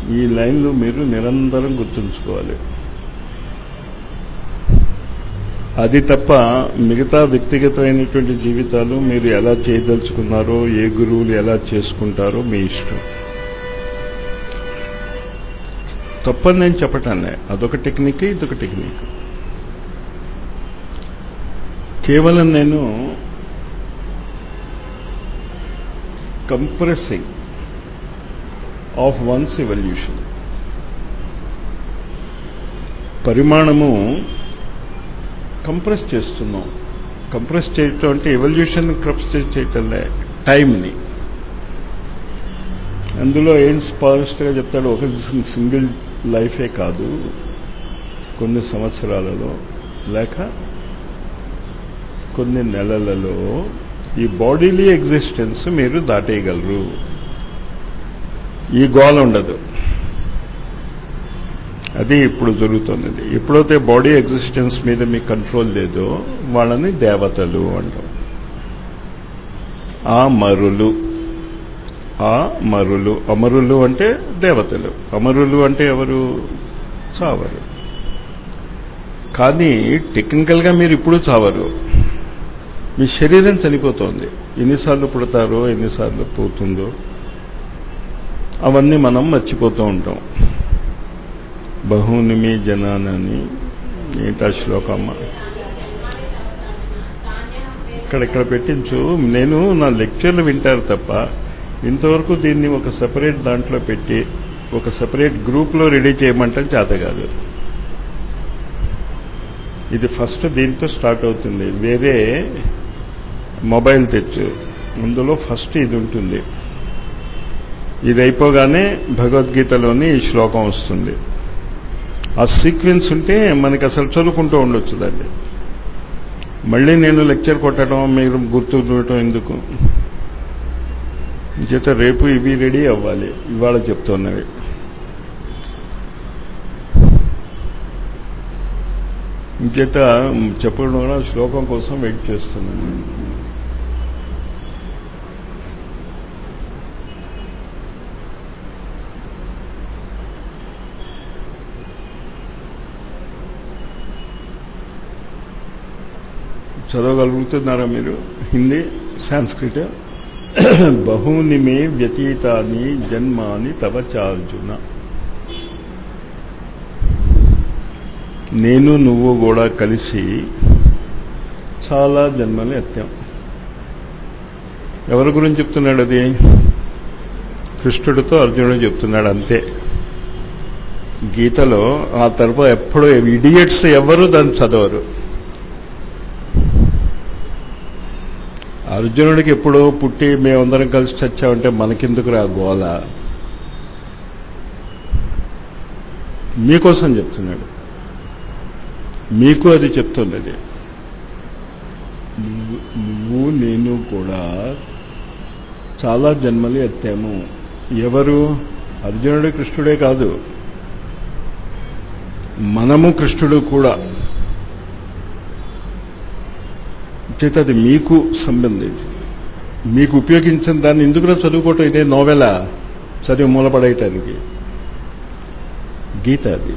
ఈ లైన్లు మీరు నిరంతరం గుర్తుంచుకోవాలి అది తప్ప మిగతా వ్యక్తిగతమైనటువంటి జీవితాలు మీరు ఎలా చేయదలుచుకున్నారో ఏ గురువులు ఎలా చేసుకుంటారో మీ ఇష్టం తప్పని నేను చెప్పటాన్ని అదొక టెక్నిక్ ఇదొక టెక్నిక్ కేవలం నేను కంప్రెసింగ్ ఆఫ్ వన్స్ ఎవల్యూషన్ పరిమాణము కంప్రెస్ చేస్తున్నాం కంప్రెస్ చేయటం అంటే ఎవల్యూషన్ కంప్రెస్ చేయటంలే టైంని అందులో ఏం స్పష్టంగా చెప్తాడు ఒక సింగిల్ లైఫే కాదు కొన్ని సంవత్సరాలలో లేక కొన్ని నెలలలో ఈ బాడీలీ ఎగ్జిస్టెన్స్ మీరు దాటేయగలరు ఈ గోల ఉండదు అది ఇప్పుడు జరుగుతున్నది ఎప్పుడైతే బాడీ ఎగ్జిస్టెన్స్ మీద మీకు కంట్రోల్ లేదో వాళ్ళని దేవతలు అంటాం ఆ మరులు ఆ మరులు అమరులు అంటే దేవతలు అమరులు అంటే ఎవరు చావరు కానీ టెక్నికల్గా మీరు ఇప్పుడు చావరు మీ శరీరం చనిపోతోంది ఎన్నిసార్లు పుడతారో ఎన్నిసార్లు పోతుందో అవన్నీ మనం మర్చిపోతూ ఉంటాం బహుని మీ జనానని ఏంటా శ్లోకమ్మ ఇక్కడెక్కడ పెట్టించు నేను నా లెక్చర్లు వింటారు తప్ప ఇంతవరకు దీన్ని ఒక సపరేట్ దాంట్లో పెట్టి ఒక సపరేట్ గ్రూప్లో రెడీ చేయమంటే చేత కాదు ఇది ఫస్ట్ దీంతో స్టార్ట్ అవుతుంది వేరే మొబైల్ తెచ్చు అందులో ఫస్ట్ ఇది ఉంటుంది ఇది అయిపోగానే భగవద్గీతలోని ఈ శ్లోకం వస్తుంది ఆ సీక్వెన్స్ ఉంటే మనకి అసలు చదువుకుంటూ ఉండొచ్చు దాన్ని మళ్ళీ నేను లెక్చర్ కొట్టడం మీరు గుర్తుండటం ఎందుకు చేత రేపు ఇవి రెడీ అవ్వాలి ఇవాళ చెప్తున్నవి ఇంచేత చెప్పడం కూడా శ్లోకం కోసం వెయిట్ చేస్తున్నాను చదవగలుగుతున్నారా మీరు హిందీ సాంస్క్రిట్ బహూని మే వ్యతీతాని జన్మాని తవ చార్జున నేను నువ్వు కూడా కలిసి చాలా జన్మలు ఎత్తాం ఎవరి గురించి చెప్తున్నాడు అది కృష్ణుడితో అర్జునుడు చెప్తున్నాడు అంతే గీతలో ఆ తరపు ఎప్పుడూ ఇడియట్స్ ఎవరు దాన్ని చదవరు అర్జునుడికి ఎప్పుడో పుట్టి మేమందరం కలిసి చచ్చామంటే మనకెందుకు రా గోల మీకోసం చెప్తున్నాడు మీకు అది చెప్తున్నది నువ్వు నేను కూడా చాలా జన్మలు ఎత్తాము ఎవరు అర్జునుడు కృష్ణుడే కాదు మనము కృష్ణుడు కూడా చేత అది మీకు సంబంధించింది మీకు ఉపయోగించిన దాన్ని ఎందుకురా చదువుకోవటం ఇదే నోవెలా చదివి మూలపడేయటానికి గీత అది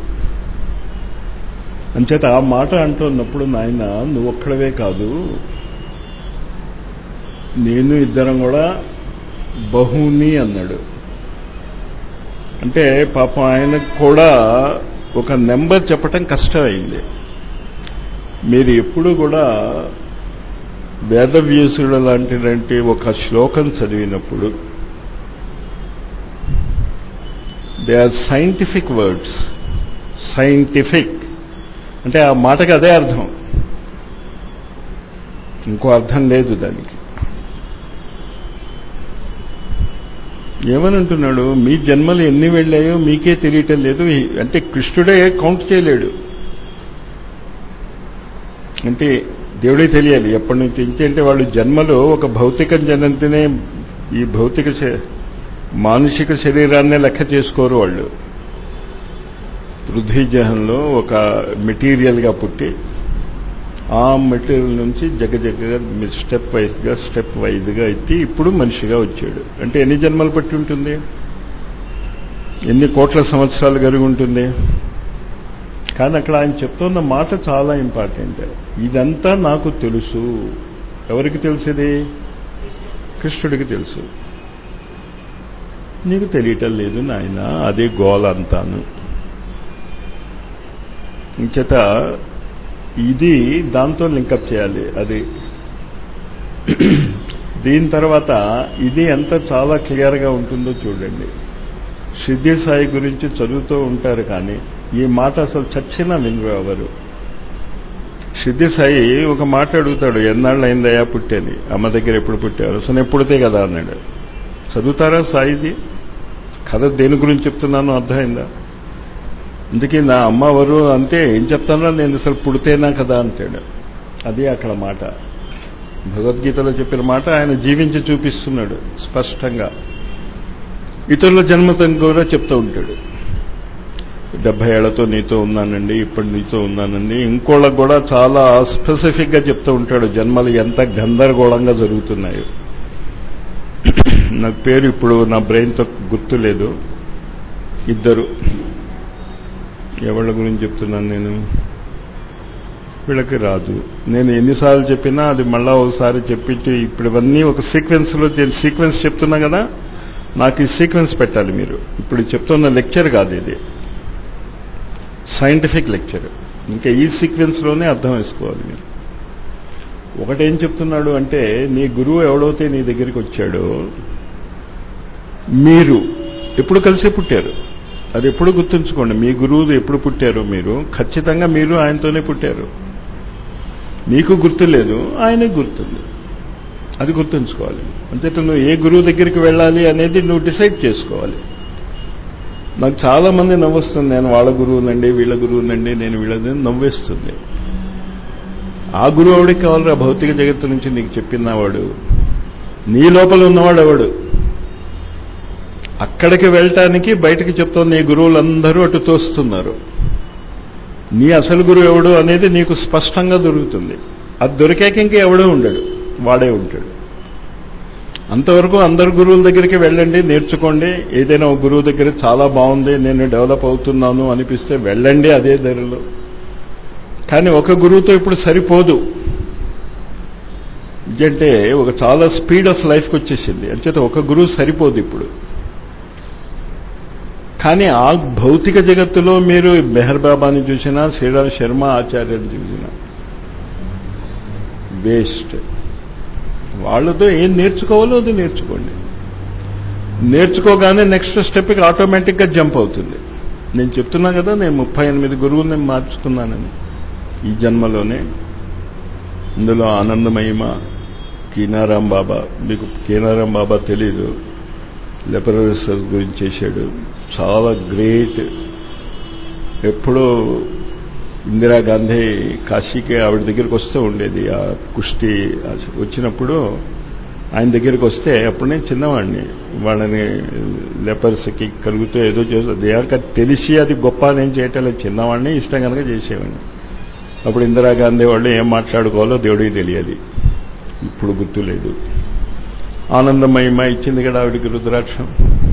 అంచేత ఆ మాట అంటున్నప్పుడు నాయన నువ్వు ఒక్కడవే కాదు నేను ఇద్దరం కూడా బహుని అన్నాడు అంటే పాపం ఆయనకు కూడా ఒక నెంబర్ చెప్పటం కష్టమైంది మీరు ఎప్పుడు కూడా వేదవ్యాసుడు లాంటిదంటే ఒక శ్లోకం చదివినప్పుడు they are scientific words scientific అంటే ఆ మాటకి అదే అర్థం ఇంకో అర్థం లేదు దానికి ఏమని అంటున్నాడు మీ జన్మలు ఎన్ని వెళ్ళాయో మీకే తెలియటం లేదు అంటే కృష్ణుడే కౌంట్ చేయలేడు అంటే దేవుడే తెలియాలి ఎప్పటి నుంచి నుంచి అంటే వాళ్ళు జన్మలో ఒక భౌతిక జనంతినే ఈ భౌతిక మానసిక శరీరాన్నే లెక్క చేసుకోరు వాళ్ళు పృథ్వీజహంలో ఒక మెటీరియల్గా పుట్టి ఆ మెటీరియల్ నుంచి జగ్గజగ్గగా స్టెప్ వైజ్గా స్టెప్ వైజ్గా ఎత్తి ఇప్పుడు మనిషిగా వచ్చాడు అంటే ఎన్ని జన్మలు పట్టి ఉంటుంది ఎన్ని కోట్ల సంవత్సరాలు కలిగి ఉంటుంది కానీ అక్కడ ఆయన చెప్తున్న మాట చాలా ఇంపార్టెంట్ ఇదంతా నాకు తెలుసు ఎవరికి తెలిసేది కృష్ణుడికి తెలుసు నీకు తెలియటం లేదు నాయన అదే గోల అంతాను ఇంచేత ఇది దాంతో లింకప్ చేయాలి అది దీని తర్వాత ఇది ఎంత చాలా క్లియర్గా ఉంటుందో చూడండి సిద్ధి సాయి గురించి చదువుతూ ఉంటారు కానీ ఈ మాట అసలు చచ్చినా వినరు ఎవరు సిద్ధి సాయి ఒక మాట అడుగుతాడు ఎన్నాళ్ళు అయిందయా పుట్టేది అమ్మ దగ్గర ఎప్పుడు పుట్టారు సో నేను పుడితే కదా అన్నాడు చదువుతారా సాయిది కథ దేని గురించి చెప్తున్నానో అర్థమైందా అందుకే నా అమ్మ ఎవరు అంటే ఏం చెప్తానో నేను అసలు పుడితేనా కదా అంటాడు అది అక్కడ మాట భగవద్గీతలో చెప్పిన మాట ఆయన జీవించి చూపిస్తున్నాడు స్పష్టంగా ఇతరుల జన్మతం కూడా చెప్తూ ఉంటాడు డెబ్బై ఏళ్లతో నీతో ఉన్నానండి ఇప్పుడు నీతో ఉన్నానండి ఇంకోళ్ళకు కూడా చాలా స్పెసిఫిక్గా చెప్తూ ఉంటాడు జన్మలు ఎంత గందరగోళంగా జరుగుతున్నాయో నాకు పేరు ఇప్పుడు నా బ్రెయిన్తో గుర్తు లేదు ఇద్దరు ఎవళ్ళ గురించి చెప్తున్నాను నేను వీళ్ళకి రాదు నేను ఎన్నిసార్లు చెప్పినా అది మళ్ళా ఒకసారి చెప్పిట్టు ఇప్పుడు ఇవన్నీ ఒక సీక్వెన్స్లో నేను సీక్వెన్స్ చెప్తున్నా కదా నాకు ఈ సీక్వెన్స్ పెట్టాలి మీరు ఇప్పుడు చెప్తున్న లెక్చర్ కాదు ఇది సైంటిఫిక్ లెక్చర్ ఇంకా ఈ సీక్వెన్స్లోనే అర్థం వేసుకోవాలి మీరు ఒకటేం చెప్తున్నాడు అంటే నీ గురువు ఎవడైతే నీ దగ్గరికి వచ్చాడో మీరు ఎప్పుడు కలిసి పుట్టారు అది ఎప్పుడు గుర్తుంచుకోండి మీ గురువు ఎప్పుడు పుట్టారు మీరు ఖచ్చితంగా మీరు ఆయనతోనే పుట్టారు మీకు గుర్తు లేదు ఆయనకు గుర్తుంది అది గుర్తుంచుకోవాలి అంతేత నువ్వు ఏ గురువు దగ్గరికి వెళ్ళాలి అనేది నువ్వు డిసైడ్ చేసుకోవాలి నాకు చాలా మంది నవ్వొస్తుంది నేను వాళ్ళ గురువునండి వీళ్ళ గురువునండి నేను వీళ్ళది నవ్వేస్తుంది ఆ గురువు ఎవడికి కావాలరా భౌతిక జగత్తు నుంచి నీకు చెప్పినవాడు నీ లోపల ఉన్నవాడు ఎవడు అక్కడికి వెళ్ళటానికి బయటకు చెప్తున్న నీ గురువులందరూ అటు తోస్తున్నారు నీ అసలు గురువు ఎవడు అనేది నీకు స్పష్టంగా దొరుకుతుంది అది దొరికాక ఇంక ఎవడూ ఉండడు వాడే ఉంటాడు అంతవరకు అందరు గురువుల దగ్గరికి వెళ్ళండి నేర్చుకోండి ఏదైనా ఒక గురువు దగ్గర చాలా బాగుంది నేను డెవలప్ అవుతున్నాను అనిపిస్తే వెళ్ళండి అదే ధరలో కానీ ఒక గురువుతో ఇప్పుడు సరిపోదు అంటే ఒక చాలా స్పీడ్ ఆఫ్ లైఫ్కి వచ్చేసింది అంచేత ఒక గురువు సరిపోదు ఇప్పుడు కానీ ఆ భౌతిక జగత్తులో మీరు మెహర్ బాబాని చూసినా శ్రీరామ్ శర్మ ఆచార్యని చూసినా వేస్ట్ వాళ్ళతో ఏం నేర్చుకోవాలో అది నేర్చుకోండి నేర్చుకోగానే నెక్స్ట్ స్టెప్కి ఆటోమేటిక్గా జంప్ అవుతుంది నేను చెప్తున్నా కదా నేను ముప్పై ఎనిమిది గురువుల్ని మార్చుకున్నానని ఈ జన్మలోనే ఇందులో ఆనందమహిమ కీనారాం బాబా మీకు కీనారాం బాబా తెలీదు లెపరోసర్ గురించి చేశాడు చాలా గ్రేట్ ఎప్పుడో ఇందిరాగాంధీ కాశీకి ఆవిడ దగ్గరికి వస్తూ ఉండేది ఆ కుష్టి వచ్చినప్పుడు ఆయన దగ్గరికి వస్తే అప్పుడు నేను చిన్నవాడిని వాళ్ళని లెపర్స్కి కలుగుతూ ఏదో చేస్తూ దేనికి తెలిసి అది గొప్ప నేను చేయటం లేదు చిన్నవాడిని ఇష్టం కనుక చేసేవాడిని అప్పుడు ఇందిరాగాంధీ వాళ్ళు ఏం మాట్లాడుకోవాలో దేవుడికి తెలియాలి ఇప్పుడు గుర్తులేదు ఆనందమయమ ఇచ్చింది కదా ఆవిడికి రుద్రాక్షం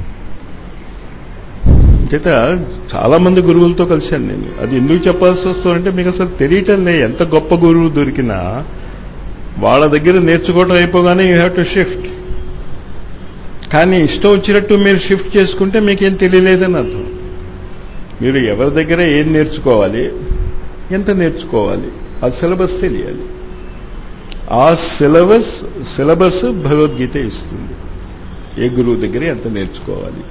చేత చాలా మంది గురువులతో కలిశాను నేను అది ఎందుకు చెప్పాల్సి వస్తుందంటే మీకు అసలు తెలియటం లే ఎంత గొప్ప గురువు దొరికినా వాళ్ళ దగ్గర నేర్చుకోవటం అయిపోగానే యూ హ్యావ్ టు షిఫ్ట్ కానీ ఇష్టం వచ్చినట్టు మీరు షిఫ్ట్ చేసుకుంటే మీకేం తెలియలేదని అర్థం మీరు ఎవరి దగ్గర ఏం నేర్చుకోవాలి ఎంత నేర్చుకోవాలి ఆ సిలబస్ తెలియాలి ఆ సిలబస్ సిలబస్ భగవద్గీత ఇస్తుంది ఏ గురువు దగ్గర ఎంత నేర్చుకోవాలి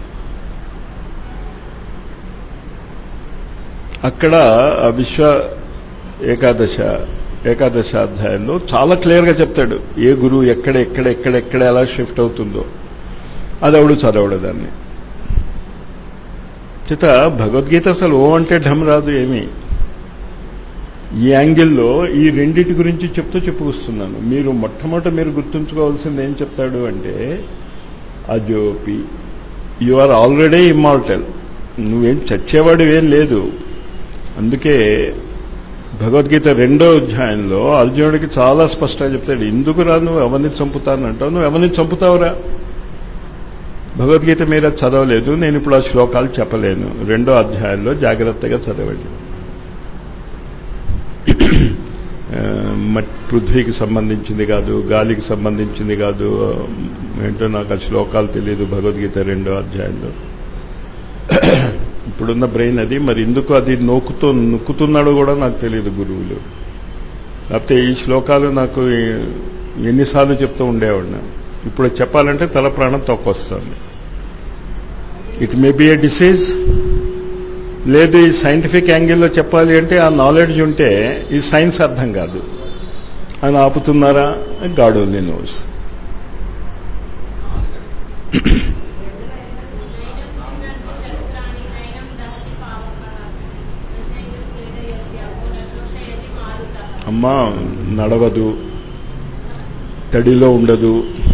అక్కడ ఆ విశ్వ ఏకాదశ ఏకాదశ అధ్యాయంలో చాలా క్లియర్గా చెప్తాడు ఏ గురువు ఎక్కడ ఎక్కడ ఎక్కడ ఎక్కడ ఎలా షిఫ్ట్ అవుతుందో అది అవడు చదవడు దాన్ని చేత భగవద్గీత అసలు ఓ అంటే ఢమ్ రాదు ఏమీ ఈ యాంగిల్లో ఈ రెండిటి గురించి చెప్తూ చెప్పుకొస్తున్నాను మీరు మొట్టమొదట మీరు గుర్తుంచుకోవాల్సింది ఏం చెప్తాడు అంటే అజోపి యు ఆర్ ఆల్రెడీ ఇమ్మార్టల్ నువ్వేం చచ్చేవాడు ఏం లేదు అందుకే భగవద్గీత రెండో అధ్యాయంలో అర్జునుడికి చాలా స్పష్టంగా చెప్తాడు ఎందుకురా నువ్వు ఎవరిని చంపుతానంటావు నువ్వు ఎవరిని చంపుతావురా భగవద్గీత మీరు అది చదవలేదు నేను ఇప్పుడు ఆ శ్లోకాలు చెప్పలేను రెండో అధ్యాయంలో జాగ్రత్తగా చదవండి ఆ, మట్ పృథ్వీకి సంబంధించింది కాదు గాలికి సంబంధించింది కాదు ఏంటో నాకు ఆ శ్లోకాలు తెలియదు భగవద్గీత రెండో అధ్యాయంలో ఇప్పుడున్న బ్రెయిన్ అది మరి ఎందుకు అది నొక్కుతూ నొక్కుతున్నాడో కూడా నాకు తెలియదు గురువులు లేకపోతే ఈ శ్లోకాలు నాకు ఎన్నిసార్లు చెప్తూ ఉండేవాడిని ఇప్పుడు చెప్పాలంటే తల ప్రాణం తొక్కొస్తుంది it may be a disease లేదు ఈ సైంటిఫిక్ యాంగిల్లో చెప్పాలి అంటే ఆ నాలెడ్జ్ ఉంటే ఈ సైన్స్ అర్థం కాదు అని ఆపుతున్నారా గాడ్ ఓన్లీ నోస్ శస్త్రాన్ని నయనం దహతి పావకః శోషయతి మారుతః అమ్మ నడవదు తడిలో ఉండదు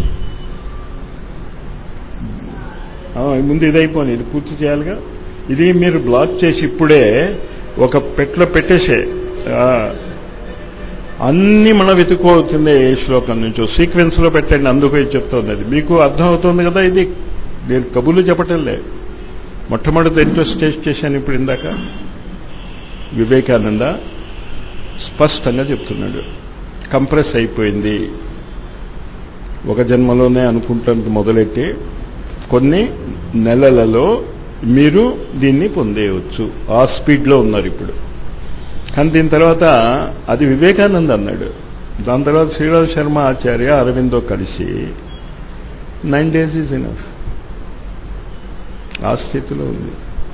ఆ, ముందు ఇదైపోయింది ఇది పూర్తి చేయాలిగా ఇది మీరు బ్లాక్ చేసి ఇప్పుడే ఒక పెట్లో పెట్టేసే ఆ, అన్ని మనం వెతుక్కోవుతుంది ఏ శ్లోకం నుంచో సీక్వెన్స్ లో పెట్టండి అందుకు ఇది చెప్తోంది అది మీకు అర్థం అవుతుంది కదా ఇది నేను కబుర్లు చెప్పటంలే మొట్టమొదటి ఎంతో స్టేజ్ చేశాను ఇప్పుడు ఇందాక వివేకానంద స్పష్టంగా చెప్తున్నాడు కంప్రెస్ అయిపోయింది ఒక జన్మలోనే అనుకుంటానికి మొదలెట్టి కొన్ని నెలలలో మీరు దీన్ని పొందేయవచ్చు ఆ స్పీడ్లో ఉన్నారు ఇప్పుడు కానీ దీని తర్వాత అది వివేకానంద్ అన్నాడు దాని తర్వాత శ్రీరామ్ శర్మ ఆచార్య అరవిందో కలిసి నైన్ డేస్ ఈజ్ ఇనఫ్ ఆ స్థితిలో ఉంది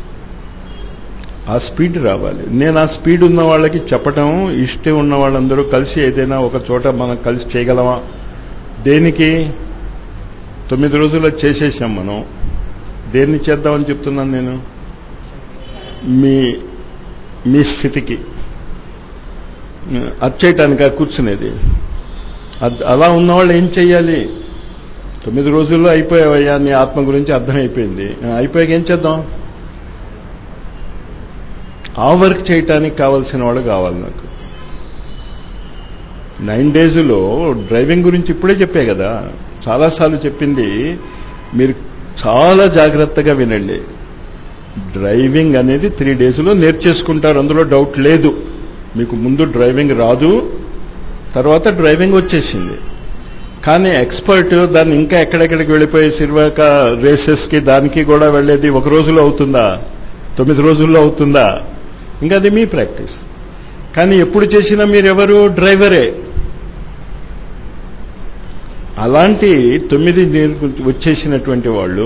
ఆ స్పీడ్ రావాలి నేను ఆ స్పీడ్ ఉన్న వాళ్ళకి చెప్పటం ఇష్టం ఉన్న వాళ్ళందరూ కలిసి ఏదైనా ఒక చోట మనం కలిసి చేయగలమా దేనికి తొమ్మిది రోజుల్లో చేసేసాం మనం దేన్ని చేద్దామని చెప్తున్నాను నేను మీ మీ స్థితికి అది చేయటానికి కూర్చునేది అద్- అలా ఉన్నవాళ్ళు ఏం చెయ్యాలి తొమ్మిది రోజుల్లో అయిపోయావయ్యా నీ ఆత్మ గురించి అర్థమైపోయింది ఆ, అయిపోయాక ఏం చేద్దాం ఆ వర్క్ చేయటానికి కావాల్సిన వాడు కావాలి నాకు నైన్ డేస్లో డ్రైవింగ్ గురించి ఇప్పుడే చెప్పే కదా చాలాసార్లు చెప్పింది మీరు చాలా జాగ్రత్తగా వినండి డ్రైవింగ్ అనేది త్రీ డేస్లో నేర్చేసుకుంటారు అందులో డౌట్ లేదు మీకు ముందు డ్రైవింగ్ రాదు తర్వాత డ్రైవింగ్ వచ్చేసింది కానీ ఎక్స్పర్ట్ దాన్ని ఇంకా ఎక్కడెక్కడికి వెళ్ళిపోయి సిర్వాక రేసెస్కి దానికి కూడా వెళ్ళేది ఒక రోజులో అవుతుందా తొమ్మిది రోజుల్లో అవుతుందా ఇంకా అది మీ ప్రాక్టీస్ కానీ ఎప్పుడు చేసినా మీరెవరు డ్రైవరే అలాంటి తొమ్మిది నేర్పు వచ్చేసినటువంటి వాళ్ళు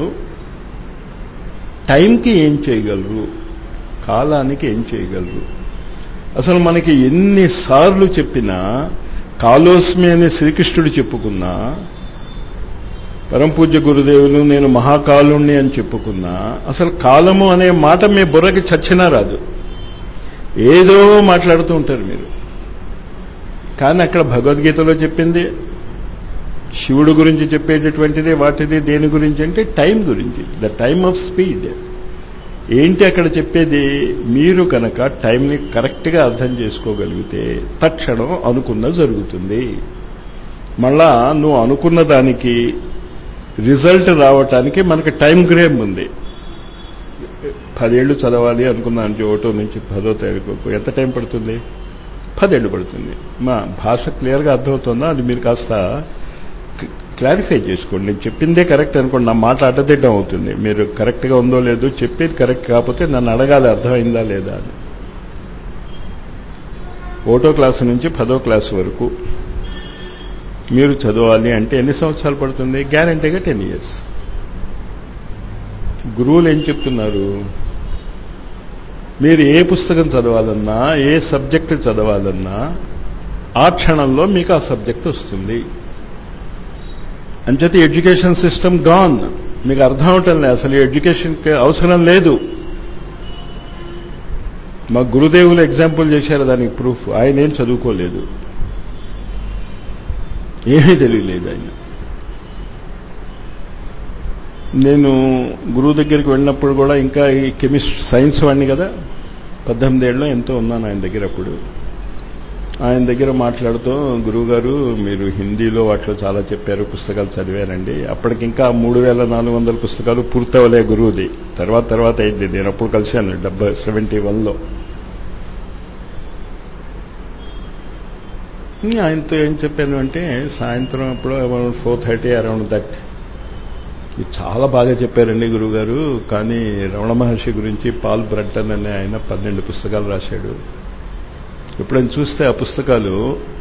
టైంకి ఏం చేయగలరు కాలానికి ఏం చేయగలరు అసలు మనకి ఎన్నిసార్లు చెప్పినా కాలోస్మి అని శ్రీకృష్ణుడు చెప్పుకున్నా పరంపూజ్య గురుదేవులు నేను మహాకాలుణ్ణి అని చెప్పుకున్నా అసలు కాలము అనే మాట మీ బుర్రకి చచ్చినా రాదు ఏదో మాట్లాడుతూ ఉంటారు మీరు కానీ అక్కడ భగవద్గీతలో చెప్పింది శివుడు గురించి చెప్పేటటువంటిది వాటిది దేని గురించి అంటే టైం గురించి ద టైమ్ ఆఫ్ స్పీడ్ ఏంటి అక్కడ చెప్పేది మీరు కనుక టైంని కరెక్ట్గా అర్థం చేసుకోగలిగితే తక్షణం అనుకున్నది జరుగుతుంది మళ్ళా నువ్వు అనుకున్న దానికి రిజల్ట్ రావటానికి మనకి టైం గ్రేమ్ ఉంది పదేళ్లు చదవాలి అనుకున్నాను ఒకటో నుంచి పదో తారీఖు ఎంత టైం పడుతుంది పదేళ్ళు పడుతుంది మా భాష క్లియర్గా అర్థమవుతుందా అది మీరు కాస్త క్లారిఫై చేసుకోండి నేను చెప్పిందే కరెక్ట్ అనుకోండి నా మాట అడ్డదిడ్డం అవుతుంది మీరు కరెక్ట్గా ఉందో లేదో చెప్పేది కరెక్ట్ కాకపోతే నన్ను అడగాలి అర్థమైందా లేదా అని ఒకటో క్లాసు నుంచి పదో క్లాసు వరకు మీరు చదవాలి అంటే ఎన్ని సంవత్సరాలు పడుతుంది గ్యారంటీగా టెన్ ఇయర్స్ గురువులు ఏం చెప్తున్నారు మీరు ఏ పుస్తకం చదవాలన్నా ఏ సబ్జెక్ట్ చదవాలన్నా ఆ క్షణంలో మీకు ఆ సబ్జెక్ట్ వస్తుంది అంచేత ఎడ్యుకేషన్ సిస్టమ్ గాన్ మీకు అర్థం అవటం లేదు అసలు ఎడ్యుకేషన్కి అవసరం లేదు మా గురుదేవులు ఎగ్జాంపుల్ చేశారు దానికి ప్రూఫ్ ఆయన ఏం చదువుకోలేదు ఏమీ తెలియలేదు ఆయన నేను గురువు దగ్గరికి వెళ్ళినప్పుడు కూడా ఇంకా ఈ కెమిస్ట్ సైన్స్ వాడిని కదా పద్దెనిమిదేళ్ళు ఎంతో ఉన్నాను ఆయన దగ్గర అప్పుడు ఆయన దగ్గర మాట్లాడుతూ గురువుగారు మీరు హిందీలో వాటిలో చాలా చెప్పారు పుస్తకాలు చదివారండి అప్పటికి ఇంకా మూడు వేల నాలుగు వందల పుస్తకాలు పూర్తవలే గురువుది తర్వాత తర్వాత అయింది నేను అప్పుడు కలిశాను డెబ్బై సెవెంటీ వన్లో ఆయనతో ఏం చెప్పాను అంటే సాయంత్రం అప్పుడు around four thirty around that ఇది చాలా బాగా చెప్పారండి గురుగారు కానీ రమణ మహర్షి గురించి పాల్ బ్రంటన్ అనే ఆయన పన్నెండు పుస్తకాలు రాశాడు ఎప్పుడైనా చూస్తే ఆ పుస్తకాలు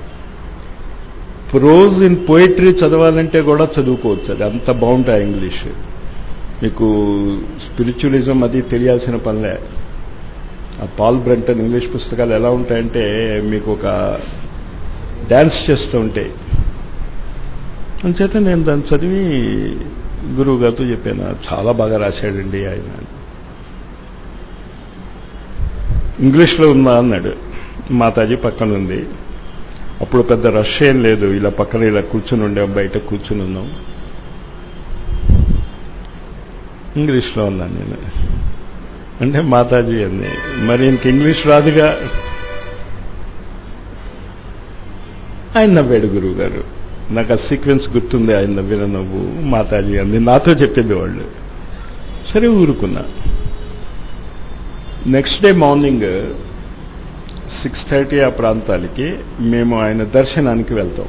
ప్రోజ్ ఇన్ పోయిటరీ చదవాలంటే కూడా చదువుకోవచ్చు అది అంత బాగుంటాయి ఇంగ్లీష్ మీకు స్పిరిచువలిజం అది తెలియాల్సిన పనిలే ఆ పాల్ బ్రంటన్ ఇంగ్లీష్ పుస్తకాలు ఎలా ఉంటాయంటే మీకు ఒక డ్యాన్స్ చేస్తూ ఉంటాయి అంచేత నేను దాన్ని చదివి గురువు గారితో చెప్పాను చాలా బాగా రాశాడండి ఆయన ఇంగ్లీష్లో ఉందా అన్నాడు మాతాజీ పక్కన ఉంది అప్పుడు పెద్ద రష్ ఏం లేదు ఇలా పక్కన ఇలా కూర్చుని ఉండే బయట కూర్చుని ఉన్నాం ఇంగ్లీష్లో ఉన్నాను నేను అంటే మాతాజీ అంది మరి ఇంక ఇంగ్లీష్ రాదుగా ఆయన నవ్వాడు గురువు గారు నాకు ఆ సీక్వెన్స్ గుర్తుంది ఆయన నవ్విన నవ్వు మాతాజీ అంది నాతో చెప్పింది వాళ్ళు సరే ఊరుకున్నా next day morning six thirty ఆ ప్రాంతాలకి మేము ఆయన దర్శనానికి వెళ్తాం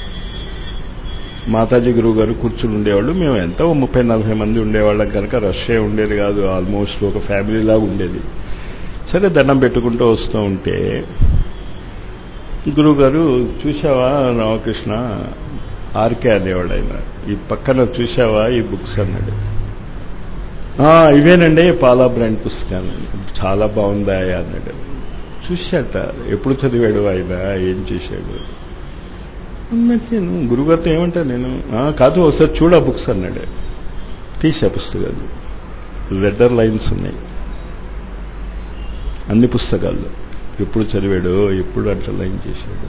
మాతాజీ గురువు గారు కూర్చుని ఉండేవాళ్ళు మేము ఎంతో ముప్పై నలభై మంది ఉండేవాళ్ళం కనుక రష్యే ఉండేది కాదు ఆల్మోస్ట్ ఒక ఫ్యామిలీ లాగా ఉండేది సరే దండం పెట్టుకుంటూ వస్తూ ఉంటే గురువు గారు చూసావా రామకృష్ణ ఆర్కే అనేవాడు ఆయన ఈ పక్కన చూసావా ఈ బుక్స్ అన్నాడు ఇవేనండి పాలా బ్రాండ్ పుస్తకాలు చాలా బాగుందా అన్నాడు చూశాట ఎప్పుడు చదివాడు ఆయన ఏం చేశాడు నేను గురుగారితో ఏమంటా నేను కాదు ఒకసారి చూడ బుక్స్ అన్నాడు తీసా పుస్తకాలు రెడ్డర్ లైన్స్ ఉన్నాయి అన్ని పుస్తకాల్లో ఎప్పుడు చదివాడో ఎప్పుడు అట్లా లైన్ చేశాడు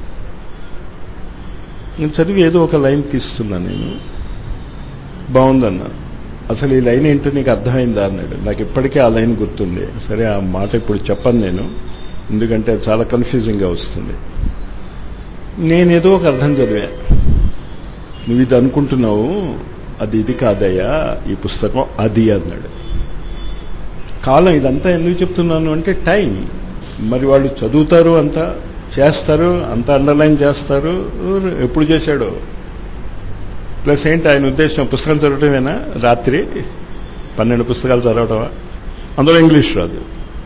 నేను చదివి ఏదో ఒక లైన్ తీస్తున్నా నేను బాగుందన్నా అసలు ఈ లైన్ ఏంటో నీకు అర్థమైందా అన్నాడు నాకు ఇప్పటికే ఆ లైన్ గుర్తుంది సరే ఆ మాట ఇప్పుడు చెప్పను నేను ఎందుకంటే చాలా కన్ఫ్యూజింగ్గా వస్తుంది నేనేదో ఒక అర్థం చదివా నువ్వు ఇది అనుకుంటున్నావు అది ఇది కాదయ్యా ఈ పుస్తకం అది అన్నాడు కాలం ఇదంతా ఎందుకు చెప్తున్నాను అంటే టైం మరి వాళ్ళు చదువుతారు అంతా చేస్తారు అంత అండర్లైన్ చేస్తారు ఎప్పుడు చేశాడో ప్లస్ ఏంటి ఆయన ఉద్దేశం పుస్తకం చదవటమేనా రాత్రి పన్నెండు పుస్తకాలు చదవటమా అందులో ఇంగ్లీష్ రాదు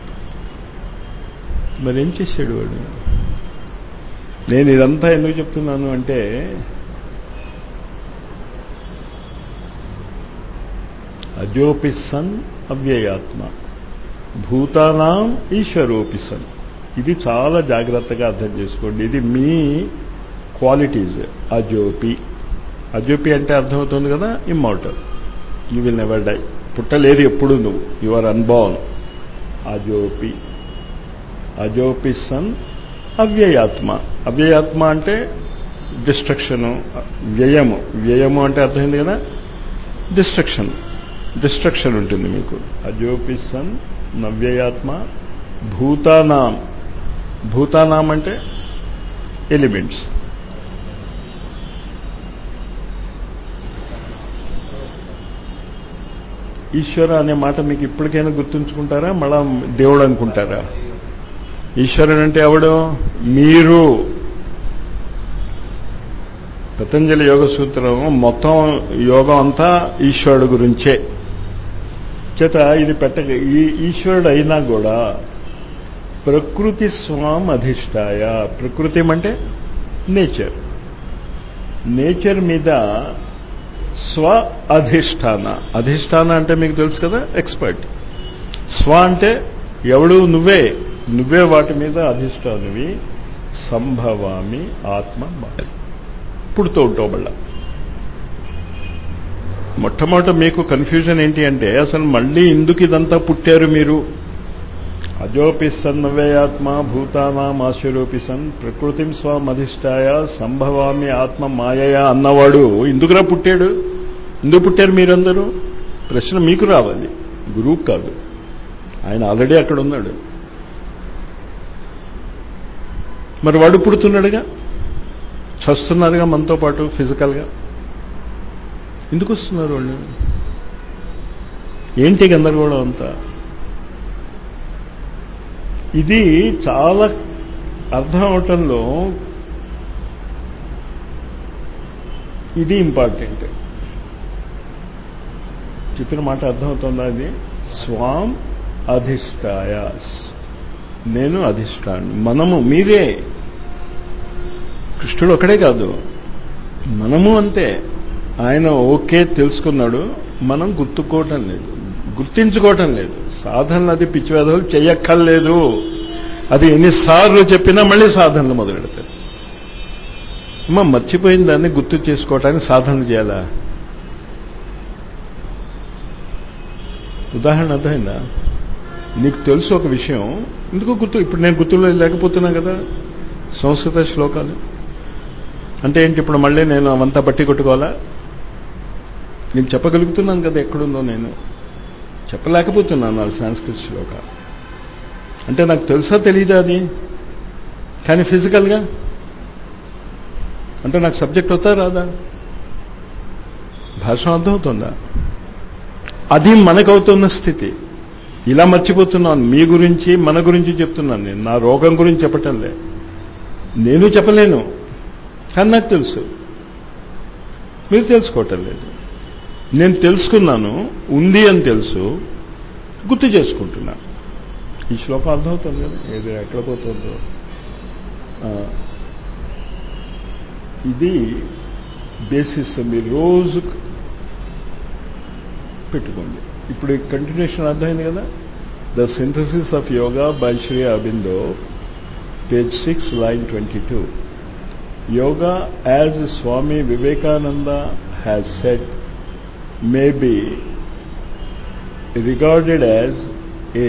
మరి ఏం చేశాడు వాడు నేను ఇదంతా ఎందుకు చెప్తున్నాను అంటే అజోపి సన్ అవ్యయాత్మ భూతానాం ఈశ్వరోపి సన్ ఇది చాలా జాగ్రత్తగా అర్థం చేసుకోండి ఇది మీ క్వాలిటీస్ అజోపి అజోపి అంటే అర్థమవుతుంది కదా immortal you will never die పుట్టలేరు ఎప్పుడు నువ్వు యు ఆర్ అన్బార్న్ అజోపి అజోపి సన్ అవ్యయాత్మ అవ్యయాత్మ అంటే డిస్ట్రక్షను వ్యయము వ్యయము అంటే అర్థమైంది కదా డిస్ట్రక్షన్ డిస్ట్రక్షన్ ఉంటుంది మీకు అజోపి సన్ నవ్యయాత్మ భూతానాం భూతానాం అంటే ఎలిమెంట్స్ ఈశ్వర అనే మాట మీకు ఇప్పటికైనా గుర్తుంచుకుంటారా మళ్ళా దేవుడు అనుకుంటారా ఈశ్వరుడు అంటే ఎవడు మీరు పతంజలి యోగ సూత్రం మొత్తం యోగం అంతా ఈశ్వరుడు గురించే చేత ఇది పెట్ట ఈ ఈశ్వరుడు అయినా కూడా ప్రకృతి స్వాం అధిష్టాయ ప్రకృతి అంటే నేచర్ నేచర్ మీద స్వ అధిష్టాన అధిష్టాన అంటే మీకు తెలుసు కదా ఎక్స్పర్ట్ స్వ అంటే ఎవడు నువ్వే నువ్వే వాటి మీద అధిష్టానివి సంభవామి ఆత్మ పుడుతూ ఉంటావు మళ్ళా మొట్టమొదట మీకు కన్ఫ్యూజన్ ఏంటి అంటే అసలు మళ్ళీ ఎందుకు ఇదంతా పుట్టారు మీరు అజోపిసన్ నవ్యయాత్మ భూతానాం ఆశ్వరోపిసన్ ప్రకృతిం స్వమధిష్టాయ సంభవామి ఆత్మ మాయయ అన్నవాడు ఎందుకురా పుట్టాడు ఎందుకు పుట్టారు మీరందరూ ప్రశ్న మీకు రావాలి గురువు కాదు ఆయన ఆల్రెడీ అక్కడ ఉన్నాడు మరి వాడు పుడుతున్నాడుగా చస్తున్నారుగా మనతో పాటు ఫిజికల్గా ఎందుకు వస్తున్నారు వాళ్ళు ఏంటి గందరగోళం అంతా ఇది చాలా అర్థం అవటంలో ఇది ఇంపార్టెంట్ చెప్పిన మాట అర్థమవుతుందా అది స్వాం అధిష్టాయ నేను అధిష్టాను మనము మీరే కృష్ణుడు ఒకడే కాదు మనము అంతే ఆయన ఓకే తెలుసుకున్నాడు మనం గుర్తుకోవటం లేదు గుర్తించుకోవటం లేదు సాధనలు అది పిచ్చివేదలు చెయ్యక్కర్లేదు అది ఎన్నిసార్లు చెప్పినా మళ్ళీ సాధనలు మొదలెడతారు అమ్మ మర్చిపోయిన దాన్ని గుర్తు చేసుకోవటానికి సాధనలు చేయాలా ఉదాహరణ అర్థమైందా నీకు తెలుసు ఒక విషయం ఎందుకో గుర్తు ఇప్పుడు నేను గుర్తులో లేకపోతున్నా కదా సంస్కృత శ్లోకాలు అంటే ఏంటి ఇప్పుడు మళ్ళీ నేను అవంతా బట్టి కొట్టుకోవాలా నేను చెప్పగలుగుతున్నాను కదా ఎక్కడుందో నేను చెప్పలేకపోతున్నాను నాకు సంస్కృత శ్లోక అంటే నాకు తెలుసా తెలీదా అది కానీ ఫిజికల్గా అంటే నాకు సబ్జెక్ట్ అవుతా రాదా భాష అర్థమవుతుందా అది మనకవుతున్న స్థితి ఇలా మర్చిపోతున్నాను మీ గురించి మన గురించి చెప్తున్నాను నేను నా రోగం గురించి చెప్పటం లే నేను చెప్పలేను కానీ నాకు తెలుసు మీరు తెలుసుకోవటం లేదు నేను తెలుసుకున్నాను ఉంది అని తెలుసు గుర్తు చేసుకుంటున్నా ఈ శ్లోకం అర్థమవుతుంది కదా ఏది ఎక్కడ పోతుందో ఇది బేసిస్ మీరు రోజు పెట్టుకోండి ఇప్పుడు కంటిన్యూషన్ అర్థమైంది కదా the synthesis of yoga by Sri Aurobindo page six line twenty two yoga as Swami Vivekananda has said may be regarded as a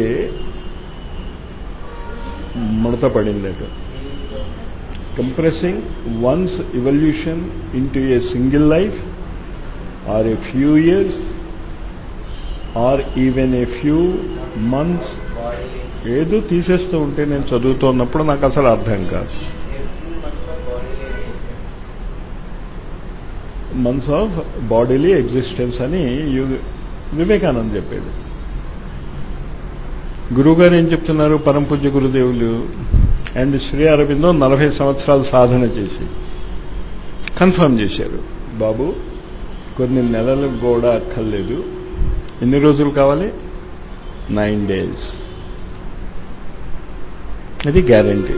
మడత పడింది compressing one's evolution into a single life or a few years or even a few months ఏదో తీసేస్తూ ఉంటే నేను చదువుతున్నప్పుడు నాకు అసలు అర్థం కాదు మంత్స్ ఆఫ్ బాడీలీ ఎగ్జిస్టెన్స్ అని వివేకానంద్ చెప్పేది గురువుగారు ఏం చెప్తున్నారు పరమ పూజ్య గురుదేవులు అండ్ శ్రీ అరవిందో నలభై సంవత్సరాలు సాధన చేసి కన్ఫర్మ్ చేశారు బాబు కొన్ని నెలలకు కూడా అక్కర్లేదు ఎన్ని రోజులు కావాలి నైన్ డేస్ అది గ్యారంటీ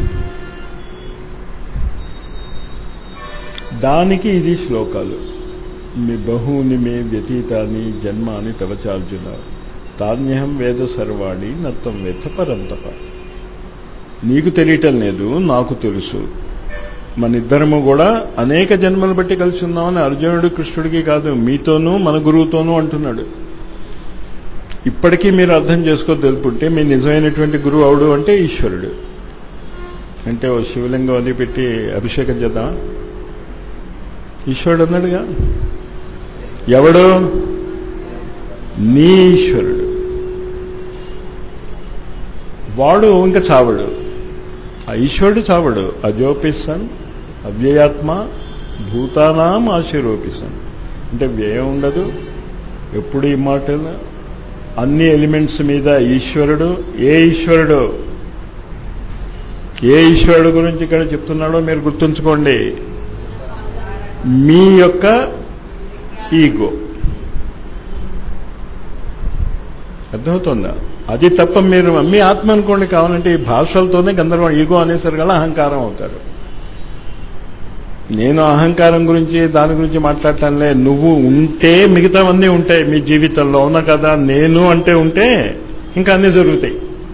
దానికి ఇది శ్లోకాలు మీ బహూని మే వ్యతీతాన్ని జన్మాని తవచార్జున తాన్యహం వేద సర్వాణి నత్తం వేత పరంతప నీకు తెలియటం లేదు నాకు తెలుసు మన ఇద్దరము కూడా అనేక జన్మలు బట్టి కలిసి ఉన్నామని అర్జునుడు కృష్ణుడికి కాదు మీతోనూ మన గురువుతోనూ అంటున్నాడు ఇప్పటికీ మీరు అర్థం చేసుకో తెలుపుంటే మీ నిజమైనటువంటి గురువు అవుడు అంటే ఈశ్వరుడు అంటే ఓ శివలింగం అది పెట్టి అభిషేకం చేద్దాం ఈశ్వరుడు అన్నాడుగా ఎవడు నీ ఈశ్వరుడు వాడు ఇంకా చావడు ఆ ఈశ్వరుడు చావడు అజోపిసన్ అవ్యయాత్మ భూతానాం ఆశీరోపిసన్ అంటే వ్యయం ఉండదు ఎప్పుడు ఈ మాటలు అన్ని ఎలిమెంట్స్ మీద ఈశ్వరుడు ఏ ఈశ్వరుడు ఏ ఈశ్వరుడు గురించి ఇక్కడ చెప్తున్నాడో మీరు గుర్తుంచుకోండి మీ యొక్క ఈగో అర్థమవుతుందా అది తప్ప మీరు మీ ఆత్మ అనుకోండి కావాలంటే ఈ భాషలతోనే గందరగోళం ఈగో అనేసరి గల అహంకారం అవుతారు నేను అహంకారం గురించి దాని గురించి మాట్లాడటానులే నువ్వు ఉంటే మిగతావన్నీ ఉంటాయి మీ జీవితంలో అవునా కదా నేను అంటే ఉంటే ఇంకా అన్నీ జరుగుతాయి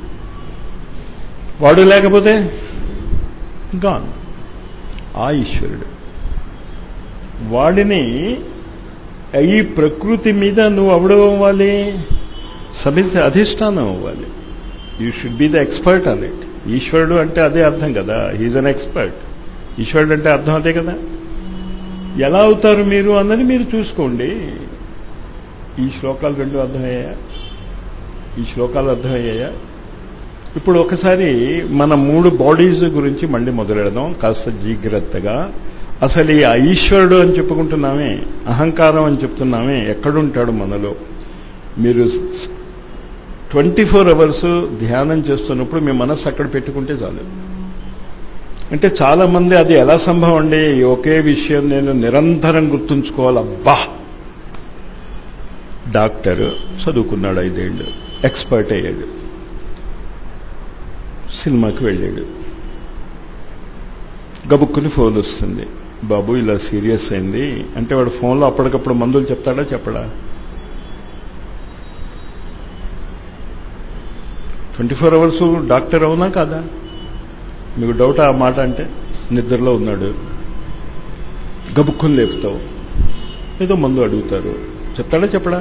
వాడు లేకపోతే గాన్ ఆ ఈశ్వరుడు వాడిని ఈ ప్రకృతి మీద నువ్వు అవడవ్వాలి సమితి అధిష్టానం అవ్వాలి you should be the expert on it ఈశ్వరుడు అంటే అదే అర్థం కదా హీజ్ అన్ ఎక్స్పర్ట్ ఈశ్వరుడు అంటే అర్థం అదే కదా ఎలా అవుతారు మీరు అన్నది మీరు చూసుకోండి ఈ శ్లోకాలు రెండు అర్థమయ్యాయా ఈ శ్లోకాలు అర్థమయ్యాయా ఇప్పుడు ఒకసారి మన మూడు బాడీస్ గురించి మళ్ళీ మొదలెడదాం కాస్త జాగ్రత్తగా అసలు ఈ ఈశ్వరుడు అని చెప్పుకుంటున్నామే అహంకారం అని చెప్తున్నామే ఎక్కడుంటాడు మనలో మీరు ట్వంటీ ఫోర్ అవర్స్ ధ్యానం చేస్తున్నప్పుడు మీ మనస్సు అక్కడ పెట్టుకుంటే చాలు అంటే చాలా మంది అది ఎలా సంభవం అండి ఈ ఒకే విషయం నేను నిరంతరం గుర్తుంచుకోవాలి అబ్బా డాక్టర్ చదువుకున్నాడు ఐదేళ్ళు ఎక్స్పర్ట్ అయ్యాడు సినిమాకి వెళ్ళాడు గబుక్కుని ఫోన్ వస్తుంది బాబు ఇలా సీరియస్ అయింది అంటే వాడు ఫోన్లో అప్పటికప్పుడు మందులు చెప్తాడా చెప్పడా ట్వంటీ ఫోర్ అవర్స్ డాక్టర్ అవునా కాదా మీకు డౌట్ ఆ మాట అంటే నిద్రలో ఉన్నాడు గబుక్కుని లేపుతావు ఏదో మందు అడుగుతారు చెప్తాడా చెప్పడా